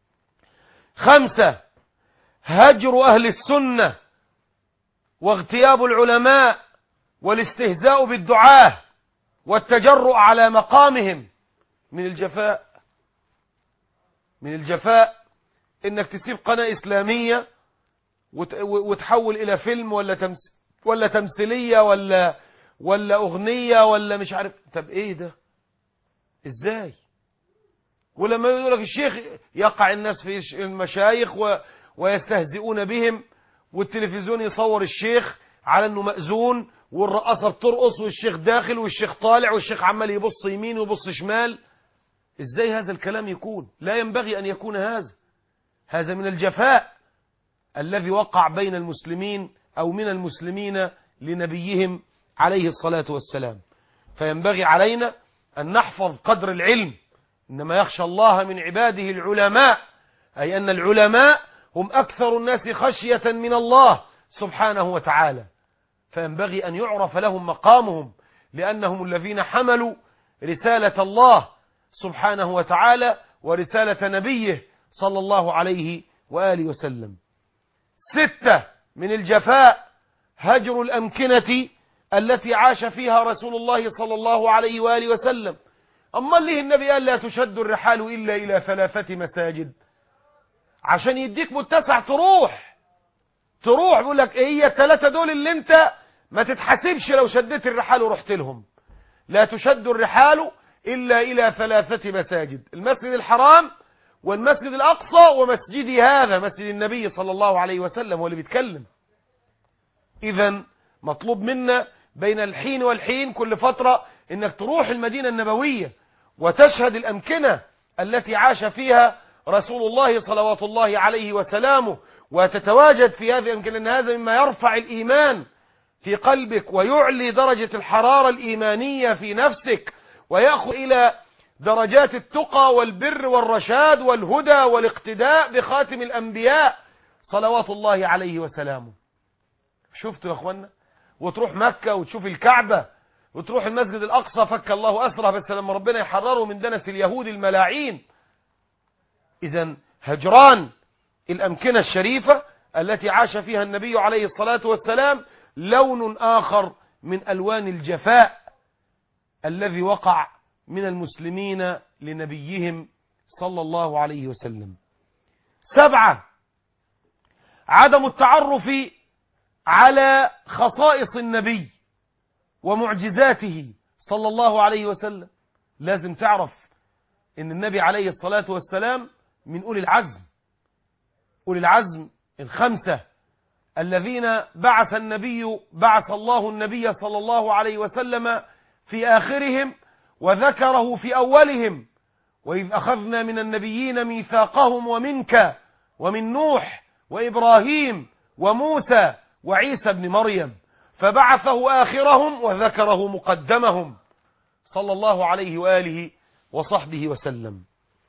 خمسة هجر أهل السنة واغتياب العلماء والاستهزاء بالدعاة والتجرؤ على مقامهم من الجفاء من الجفاء انك تسيب قناة اسلامية وت- وتحول الى فيلم ولا تمس ولا تمثيلية ولا ولا اغنية ولا مش عارف طب ايه ده ازاي ولما يقول لك الشيخ يقع الناس في ش- المشايخ و ويستهزئون بهم والتلفزيون يصور الشيخ على انه مأذون والرقاصة بترقص والشيخ داخل والشيخ طالع والشيخ عمال يبص يمين ويبص شمال ازاي هذا الكلام يكون لا ينبغي ان يكون هذا هذا من الجفاء الذي وقع بين المسلمين أو من المسلمين لنبيهم عليه الصلاة والسلام فينبغي علينا أن نحفظ قدر العلم إنما يخشى الله من عباده العلماء أي أن العلماء هم أكثر الناس خشية من الله سبحانه وتعالى فينبغي أن يعرف لهم مقامهم لأنهم الذين حملوا رسالة الله سبحانه وتعالى ورسالة نبيه صلى الله عليه وآله وسلم ستة من الجفاء هجر الأمكنة التي عاش فيها رسول الله صلى الله عليه وآله وسلم أما اللي النبي قال لا تشد الرحال إلا إلى ثلاثة مساجد عشان يديك متسع تروح تروح بيقول لك ايه هي الثلاثة دول اللي انت ما تتحسبش لو شديت الرحال ورحت لهم لا تشد الرحال إلا إلى ثلاثة مساجد المسجد الحرام والمسجد الأقصى ومسجدي هذا مسجد النبي صلى الله عليه وسلم هو اللي بيتكلم إذا مطلوب منا بين الحين والحين كل فترة إنك تروح المدينة النبوية وتشهد الأمكنة التي عاش فيها رسول الله صلوات الله عليه وسلامه وتتواجد في هذه الأمكنة لأن هذا مما يرفع الإيمان في قلبك ويعلي درجة الحرارة الإيمانية في نفسك ويأخذ إلى درجات التقى والبر والرشاد والهدى والاقتداء بخاتم الأنبياء صلوات الله عليه وسلامه شفتوا يا أخوانا وتروح مكة وتشوف الكعبة وتروح المسجد الأقصى فك الله أسره بس لما ربنا يحرره من دنس اليهود الملاعين إذا هجران الأمكنة الشريفة التي عاش فيها النبي عليه الصلاة والسلام لون آخر من ألوان الجفاء الذي وقع من المسلمين لنبيهم صلى الله عليه وسلم سبعة عدم التعرف على خصائص النبي ومعجزاته صلى الله عليه وسلم لازم تعرف ان النبي عليه الصلاة والسلام من أولي العزم أولي العزم الخمسة الذين بعث النبي بعث الله النبي صلى الله عليه وسلم في آخرهم وذكره في أولهم وإذ أخذنا من النبيين ميثاقهم ومنك ومن نوح وإبراهيم وموسى وعيسى بن مريم فبعثه آخرهم وذكره مقدمهم صلى الله عليه وآله وصحبه وسلم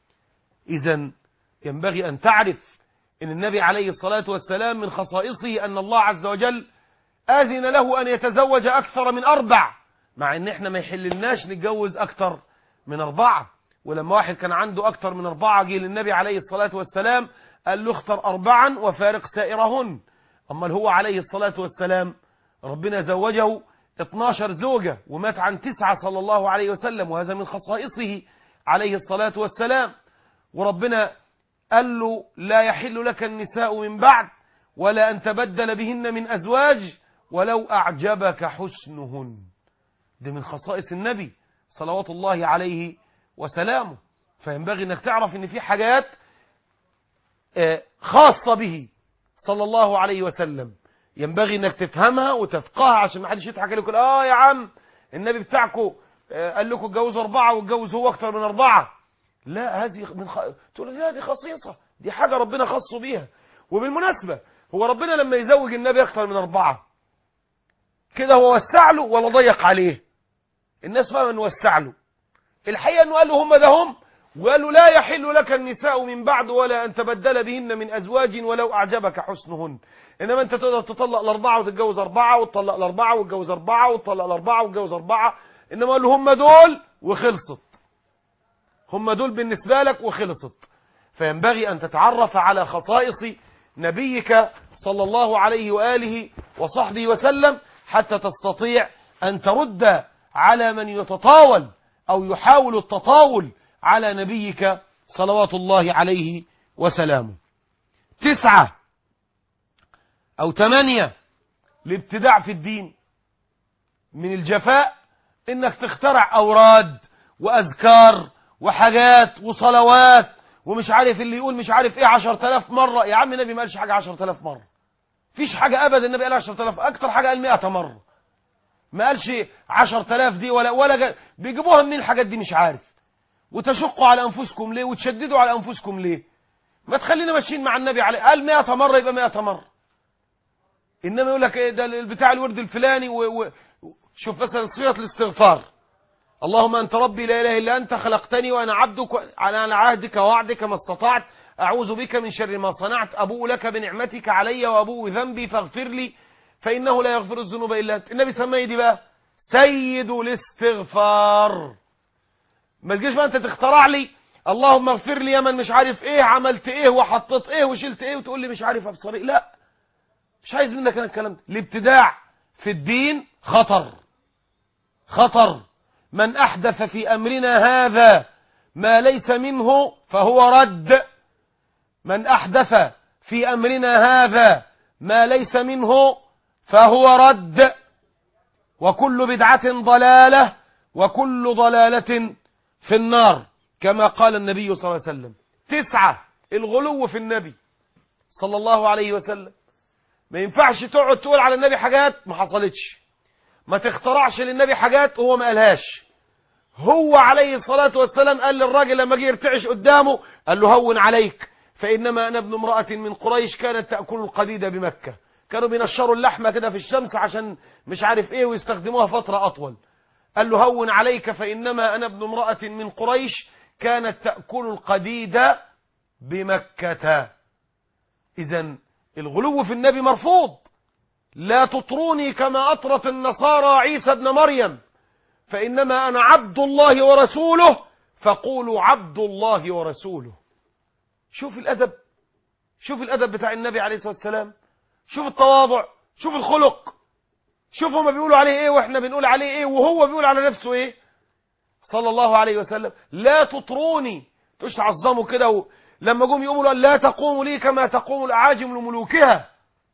إذا ينبغي أن تعرف أن النبي عليه الصلاة والسلام من خصائصه أن الله عز وجل آذن له أن يتزوج أكثر من أربع مع أن إحنا ما يحللناش نتجوز أكثر من أربعة ولما واحد كان عنده أكثر من أربعة جه للنبي عليه الصلاة والسلام قال له اختر أربعا وفارق سائرهن أما هو عليه الصلاة والسلام ربنا زوجه 12 زوجة ومات عن تسعة صلى الله عليه وسلم وهذا من خصائصه عليه الصلاة والسلام وربنا قال له لا يحل لك النساء من بعد ولا أن تبدل بهن من أزواج ولو أعجبك حسنهن ده من خصائص النبي صلوات الله عليه وسلامه فينبغي أنك تعرف أن في حاجات خاصة به صلى الله عليه وسلم ينبغي أنك تفهمها وتفقهها عشان ما حدش يضحك عليك آه يا عم النبي بتاعكم قال لكم اتجوزوا أربعة واتجوز هو أكثر من أربعة لا هذه من خ... تقول لا دي خصيصة دي حاجة ربنا خصه بيها وبالمناسبة هو ربنا لما يزوج النبي أكثر من أربعة كده هو وسع له ولا ضيق عليه الناس فاهمة انه وسع له الحقيقة انه قال له هم ده هم وقال له لا يحل لك النساء من بعد ولا أن تبدل بهن من أزواج ولو أعجبك حسنهن إنما أنت تقدر تطلق الأربعة وتتجوز أربعة وتطلق الأربعة وتتجوز أربعة وتطلق الأربعة وتتجوز أربعة إنما قال له هم دول وخلصت هم دول بالنسبة لك وخلصت فينبغي أن تتعرف على خصائص نبيك صلى الله عليه وآله وصحبه وسلم حتى تستطيع أن ترد على من يتطاول أو يحاول التطاول على نبيك صلوات الله عليه وسلامه تسعة أو ثمانية الابتداع في الدين من الجفاء إنك تخترع أوراد وأذكار وحاجات وصلوات ومش عارف اللي يقول مش عارف ايه عشر تلاف مرة يا عم النبي ما قالش حاجة عشر تلاف مرة فيش حاجة أبدا النبي قال عشر تلاف أكتر حاجة قال مئة مرة ما قالش عشر تلاف دي ولا ولا جا... بيجيبوها منين الحاجات دي مش عارف وتشقوا على أنفسكم ليه وتشددوا على أنفسكم ليه ما تخلينا ماشيين مع النبي عليه قال مئة مرة يبقى مئة مرة انما يقول لك ايه ده بتاع الورد الفلاني و... و... شوف مثلا صيغه الاستغفار اللهم انت ربي لا اله الا انت خلقتني وانا عبدك و- على عهدك ووعدك ما استطعت اعوذ بك من شر ما صنعت ابوء لك بنعمتك علي وابوء ذنبي فاغفر لي فانه لا يغفر الذنوب الا انت النبي سماه إيه دي بقى سيد الاستغفار ما تجيش بقى انت تخترع لي اللهم اغفر لي يا من مش عارف ايه عملت ايه وحطيت ايه وشلت ايه وتقول لي مش عارف ابصر ايه لا مش عايز منك انا الكلام ده الابتداع في الدين خطر خطر من احدث في امرنا هذا ما ليس منه فهو رد من احدث في امرنا هذا ما ليس منه فهو رد وكل بدعة ضلالة وكل ضلالة في النار كما قال النبي صلى الله عليه وسلم تسعة الغلو في النبي صلى الله عليه وسلم ما ينفعش تقعد تقول على النبي حاجات ما حصلتش ما تخترعش للنبي حاجات وهو ما قالهاش هو عليه الصلاة والسلام قال للراجل لما جه يرتعش قدامه قال له هون عليك فإنما أنا ابن امرأة من قريش كانت تأكل القديد بمكة كانوا بينشروا اللحمة كده في الشمس عشان مش عارف ايه ويستخدموها فترة أطول قال له هون عليك فإنما أنا ابن امرأة من قريش كانت تأكل القديد بمكة إذا الغلو في النبي مرفوض لا تطروني كما أطرت النصارى عيسى ابن مريم فإنما أنا عبد الله ورسوله فقولوا عبد الله ورسوله شوف الأدب شوف الأدب بتاع النبي عليه الصلاة والسلام شوف التواضع شوف الخلق شوف هما بيقولوا عليه ايه واحنا بنقول عليه ايه وهو بيقول على نفسه ايه صلى الله عليه وسلم لا تطروني تش تعظموا كده و... لما جم يقولوا لا تقوموا لي كما تقوم الأعاجم لملوكها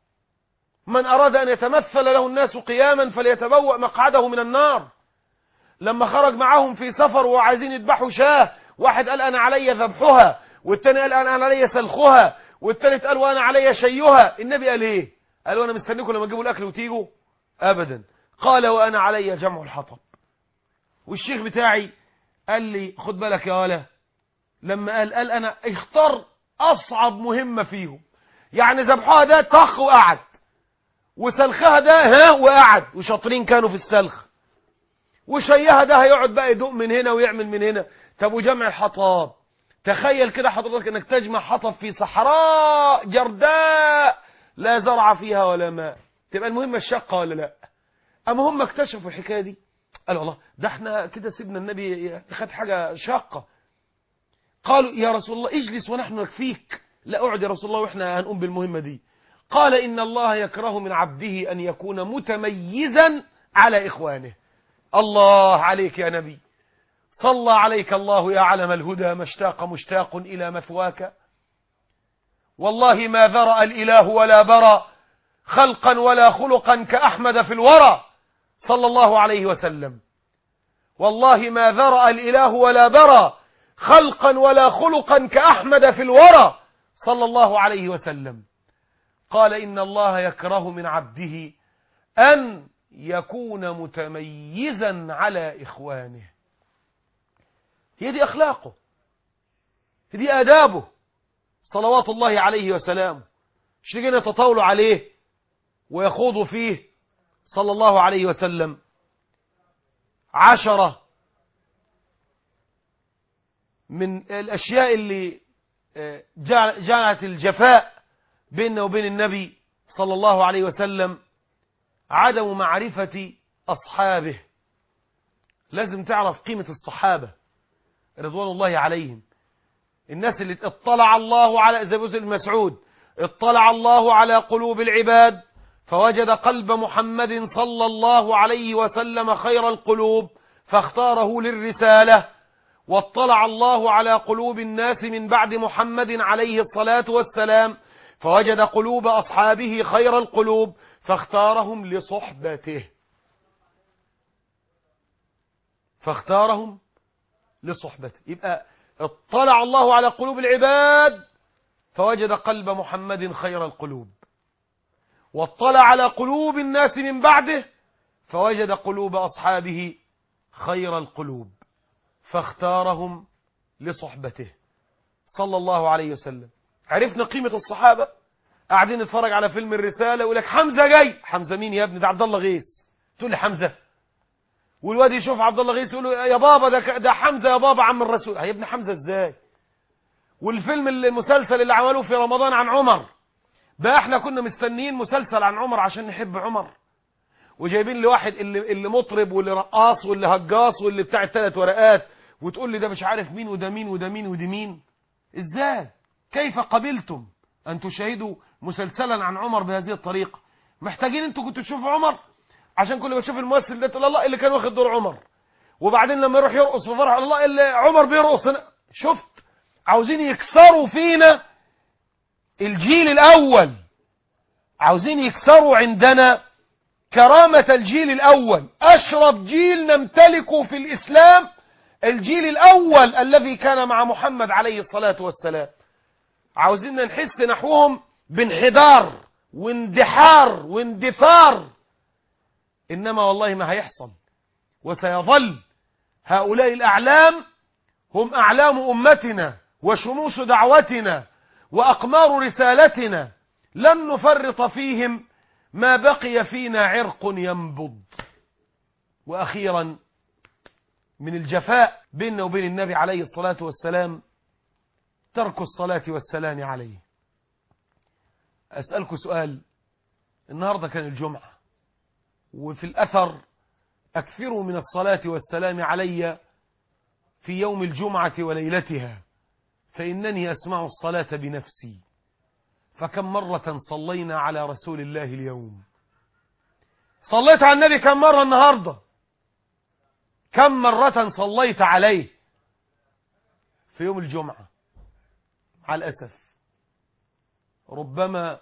من أراد أن يتمثل له الناس قياما فليتبوأ مقعده من النار لما خرج معاهم في سفر وعايزين يذبحوا شاه واحد قال أنا علي ذبحها والتاني قال أنا علي سلخها والتالت قال وأنا علي شيها النبي قال إيه قال وأنا مستنيكم لما تجيبوا الأكل وتيجوا أبدا قال وأنا علي جمع الحطب والشيخ بتاعي قال لي خد بالك يا ولا لما قال قال أنا اختار أصعب مهمة فيهم يعني ذبحها ده طخ وقعد وسلخها ده ها وقعد وشاطرين كانوا في السلخ وشيها ده هيقعد بقى يدق من هنا ويعمل من هنا طب وجمع الحطاب تخيل كده حضرتك انك تجمع حطب في صحراء جرداء لا زرع فيها ولا ماء تبقى المهمة الشاقة ولا لا اما هم اكتشفوا الحكاية دي قالوا الله ده احنا كده سيبنا النبي خد حاجة شاقة قالوا يا رسول الله اجلس ونحن نكفيك لا اقعد يا رسول الله واحنا هنقوم بالمهمة دي قال إن الله يكره من عبده أن يكون متميزا على إخوانه الله عليك يا نبي صلى عليك الله يا علم الهدى ما اشتاق مشتاق إلى مثواك والله ما ذرأ الإله ولا برى خلقا ولا خلقا كأحمد في الورى صلى الله عليه وسلم والله ما ذرأ الإله ولا برى خلقا ولا خلقا كأحمد في الورى صلى الله عليه وسلم قال إن الله يكره من عبده أن يكون متميزا على إخوانه هي دي أخلاقه هي دي آدابه صلوات الله عليه وسلامه مش نيجي نتطاولوا عليه ويخوضوا فيه صلى الله عليه وسلم عشرة من الأشياء اللي جعلت الجفاء بيننا وبين النبي صلى الله عليه وسلم عدم معرفة أصحابه لازم تعرف قيمة الصحابة رضوان الله عليهم الناس اللي اطلع الله على زي بوز المسعود اطلع الله على قلوب العباد فوجد قلب محمد صلى الله عليه وسلم خير القلوب فاختاره للرسالة واطلع الله على قلوب الناس من بعد محمد عليه الصلاة والسلام فوجد قلوب أصحابه خير القلوب فاختارهم لصحبته فاختارهم لصحبته يبقى اطلع الله على قلوب العباد فوجد قلب محمد خير القلوب واطلع على قلوب الناس من بعده فوجد قلوب أصحابه خير القلوب فاختارهم لصحبته صلى الله عليه وسلم عرفنا قيمة الصحابة قاعدين نتفرج على فيلم الرسالة يقول لك حمزة جاي حمزة مين يا ابني ده عبد الله غيث تقول لي حمزة والواد يشوف عبد الله غيث يقول له يا بابا ده ك- ده حمزة يا بابا عم الرسول يا ابني حمزة ازاي والفيلم المسلسل اللي عملوه في رمضان عن عمر بقى احنا كنا مستنيين مسلسل عن عمر عشان نحب عمر وجايبين لي واحد اللي اللي مطرب واللي رقاص واللي هجاص واللي بتاع الثلاث ورقات وتقول لي ده مش عارف مين وده مين وده مين وده مين ازاي كيف قبلتم ان تشاهدوا مسلسلا عن عمر بهذه الطريقه محتاجين انتوا كنتوا تشوفوا عمر عشان كل ما تشوف الممثل ده تقول الله اللي كان واخد دور عمر وبعدين لما يروح يرقص في فرح الله اللي عمر بيرقص هنا. شفت عاوزين يكسروا فينا الجيل الاول عاوزين يكسروا عندنا كرامة الجيل الأول أشرف جيل نمتلكه في الإسلام الجيل الأول الذي كان مع محمد عليه الصلاة والسلام عاوزين نحس نحوهم بانحدار واندحار واندثار إنما والله ما هيحصل وسيظل هؤلاء الأعلام هم أعلام أمتنا وشموس دعوتنا وأقمار رسالتنا لن نفرط فيهم ما بقي فينا عرق ينبض وأخيرا من الجفاء بيننا وبين النبي عليه الصلاة والسلام ترك الصلاة والسلام عليه أسألكم سؤال النهاردة كان الجمعة وفي الأثر أكثروا من الصلاة والسلام علي في يوم الجمعة وليلتها فإنني أسمع الصلاة بنفسي فكم مرة صلينا على رسول الله اليوم صليت على النبي كم مرة النهاردة كم مرة صليت عليه في يوم الجمعة مع الأسف ربما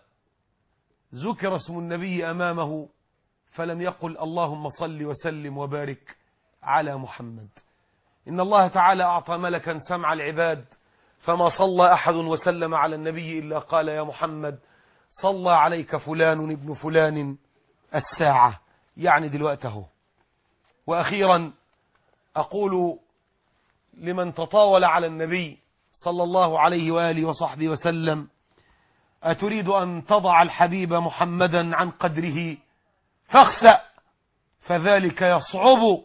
ذكر اسم النبي أمامه فلم يقل اللهم صل وسلم وبارك على محمد إن الله تعالى أعطى ملكا سمع العباد فما صلى أحد وسلم على النبي إلا قال يا محمد صلى عليك فلان ابن فلان الساعة يعني دلوقتي اهو وأخيرا أقول لمن تطاول على النبي صلى الله عليه وآله وصحبه وسلم أتريد أن تضع الحبيب محمدا عن قدره فاخسأ فذلك يصعب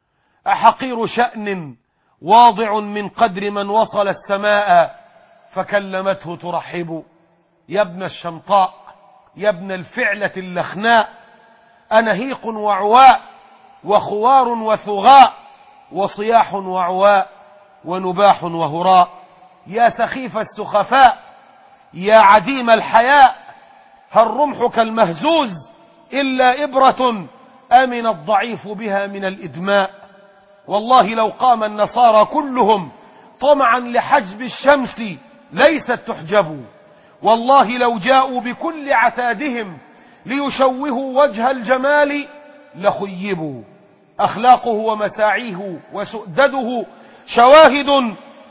أحقير شأن واضع من قدر من وصل السماء فكلمته ترحب يا ابن الشمطاء يا ابن الفعلة اللخناء أنهيق وعواء وخوار وثغاء وصياح وعواء ونباح وهراء يا سخيف السخفاء يا عديم الحياء هل رمحك المهزوز إلا إبرة أمن الضعيف بها من الإدماء والله لو قام النصارى كلهم طمعا لحجب الشمس ليست تحجب والله لو جاءوا بكل عتادهم ليشوهوا وجه الجمال لخيبوا أخلاقه ومساعيه وسؤدده شواهد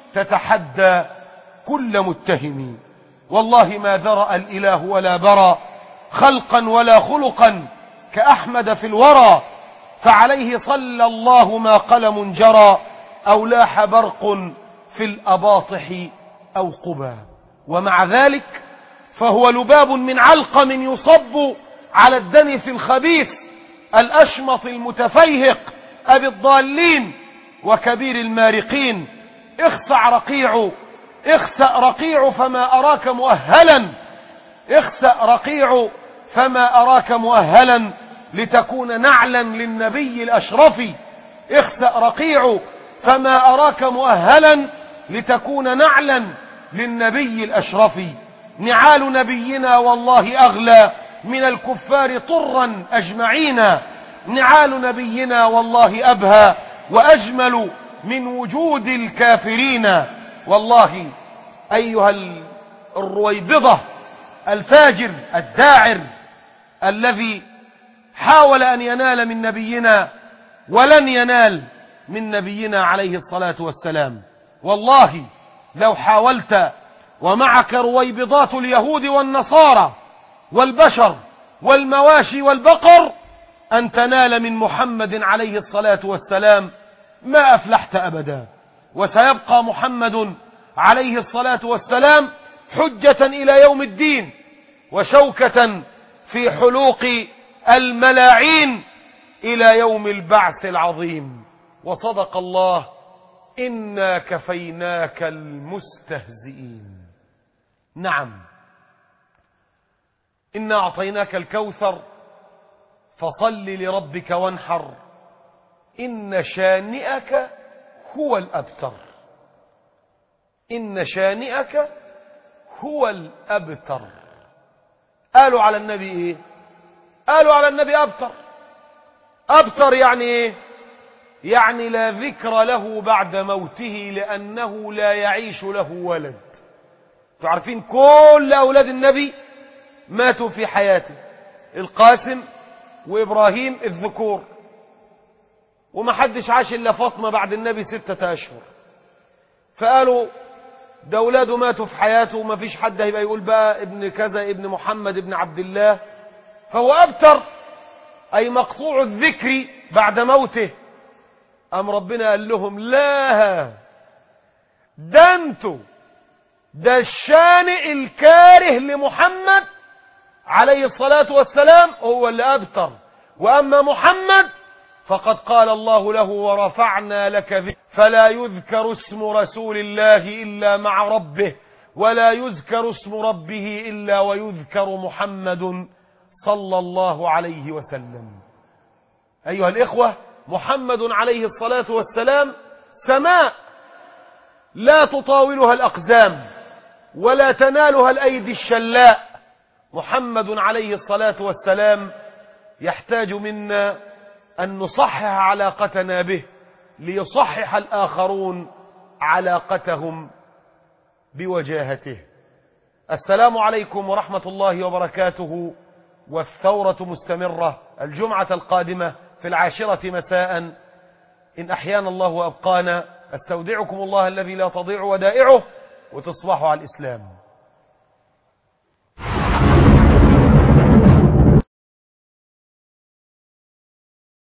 تتحدى كل متهم والله ما ذرأ الإله ولا برى خلقا ولا خلقا كأحمد في الورى فعليه صلى الله ما قلم جرى أو لاح برق في الأباطح أو قبى ومع ذلك فهو لباب من علقم يصب على الدنس الخبيث الأشمط المتفيهق أبي الضالين وكبير المارقين اخسع رقيع اخسأ رقيع فما أراك مؤهلا اخسأ رقيع فما أراك مؤهلا لتكون نعلا للنبي الأشرف اخسأ رقيع فما أراك مؤهلا لتكون نعلا للنبي الأشرف نعال نبينا والله أغلى من الكفار طرا أجمعين نعال نبينا والله أبهى وأجمل من وجود الكافرين والله أيها الرويبضة الفاجر الداعر الذي حاول أن ينال من نبينا ولن ينال من نبينا عليه الصلاة والسلام والله لو حاولت ومعك رويبضات اليهود والنصارى والبشر والمواشي والبقر أن تنال من محمد عليه الصلاة والسلام ما أفلحت أبدا وسيبقى محمد عليه الصلاة والسلام حجة إلى يوم الدين وشوكة في حلوق الملاعين إلى يوم البعث العظيم وصدق الله إنا كفيناك المستهزئين نعم إنا أعطيناك الكوثر فصل لربك وانحر إن شانئك هو الأبتر إن شانئك هو الأبتر قالوا على النبي إيه قالوا على النبي أبتر أبتر يعني إيه يعني لا ذكر له بعد موته لأنه لا يعيش له ولد تعرفين كل أولاد النبي ماتوا في حياته القاسم وإبراهيم الذكور وما حدش عاش إلا فاطمة بعد النبي ستة أشهر فقالوا ده أولاده ماتوا في حياته وما فيش حد هيبقى يقول بقى ابن كذا ابن محمد ابن عبد الله فهو أبتر أي مقطوع الذكر بعد موته أم ربنا قال لهم لا ده انتوا ده الشانئ الكاره لمحمد عليه الصلاة والسلام هو اللي أبتر وأما محمد فقد قال الله له ورفعنا لك ذكر فلا يذكر اسم رسول الله إلا مع ربه ولا يذكر اسم ربه إلا ويذكر محمد صلى الله عليه وسلم أيها الإخوة محمد عليه الصلاة والسلام سماء لا تطاولها الأقزام ولا تنالها الأيدي الشلاء محمد عليه الصلاة والسلام يحتاج منا أن نصحح علاقتنا به ليصحح الآخرون علاقتهم بوجاهته السلام عليكم ورحمة الله وبركاته والثورة مستمرة الجمعة القادمة في العاشرة مساء إن أحيانا الله وأبقانا استودعكم الله الذي لا تضيع ودائعه وتصبحوا على الإسلام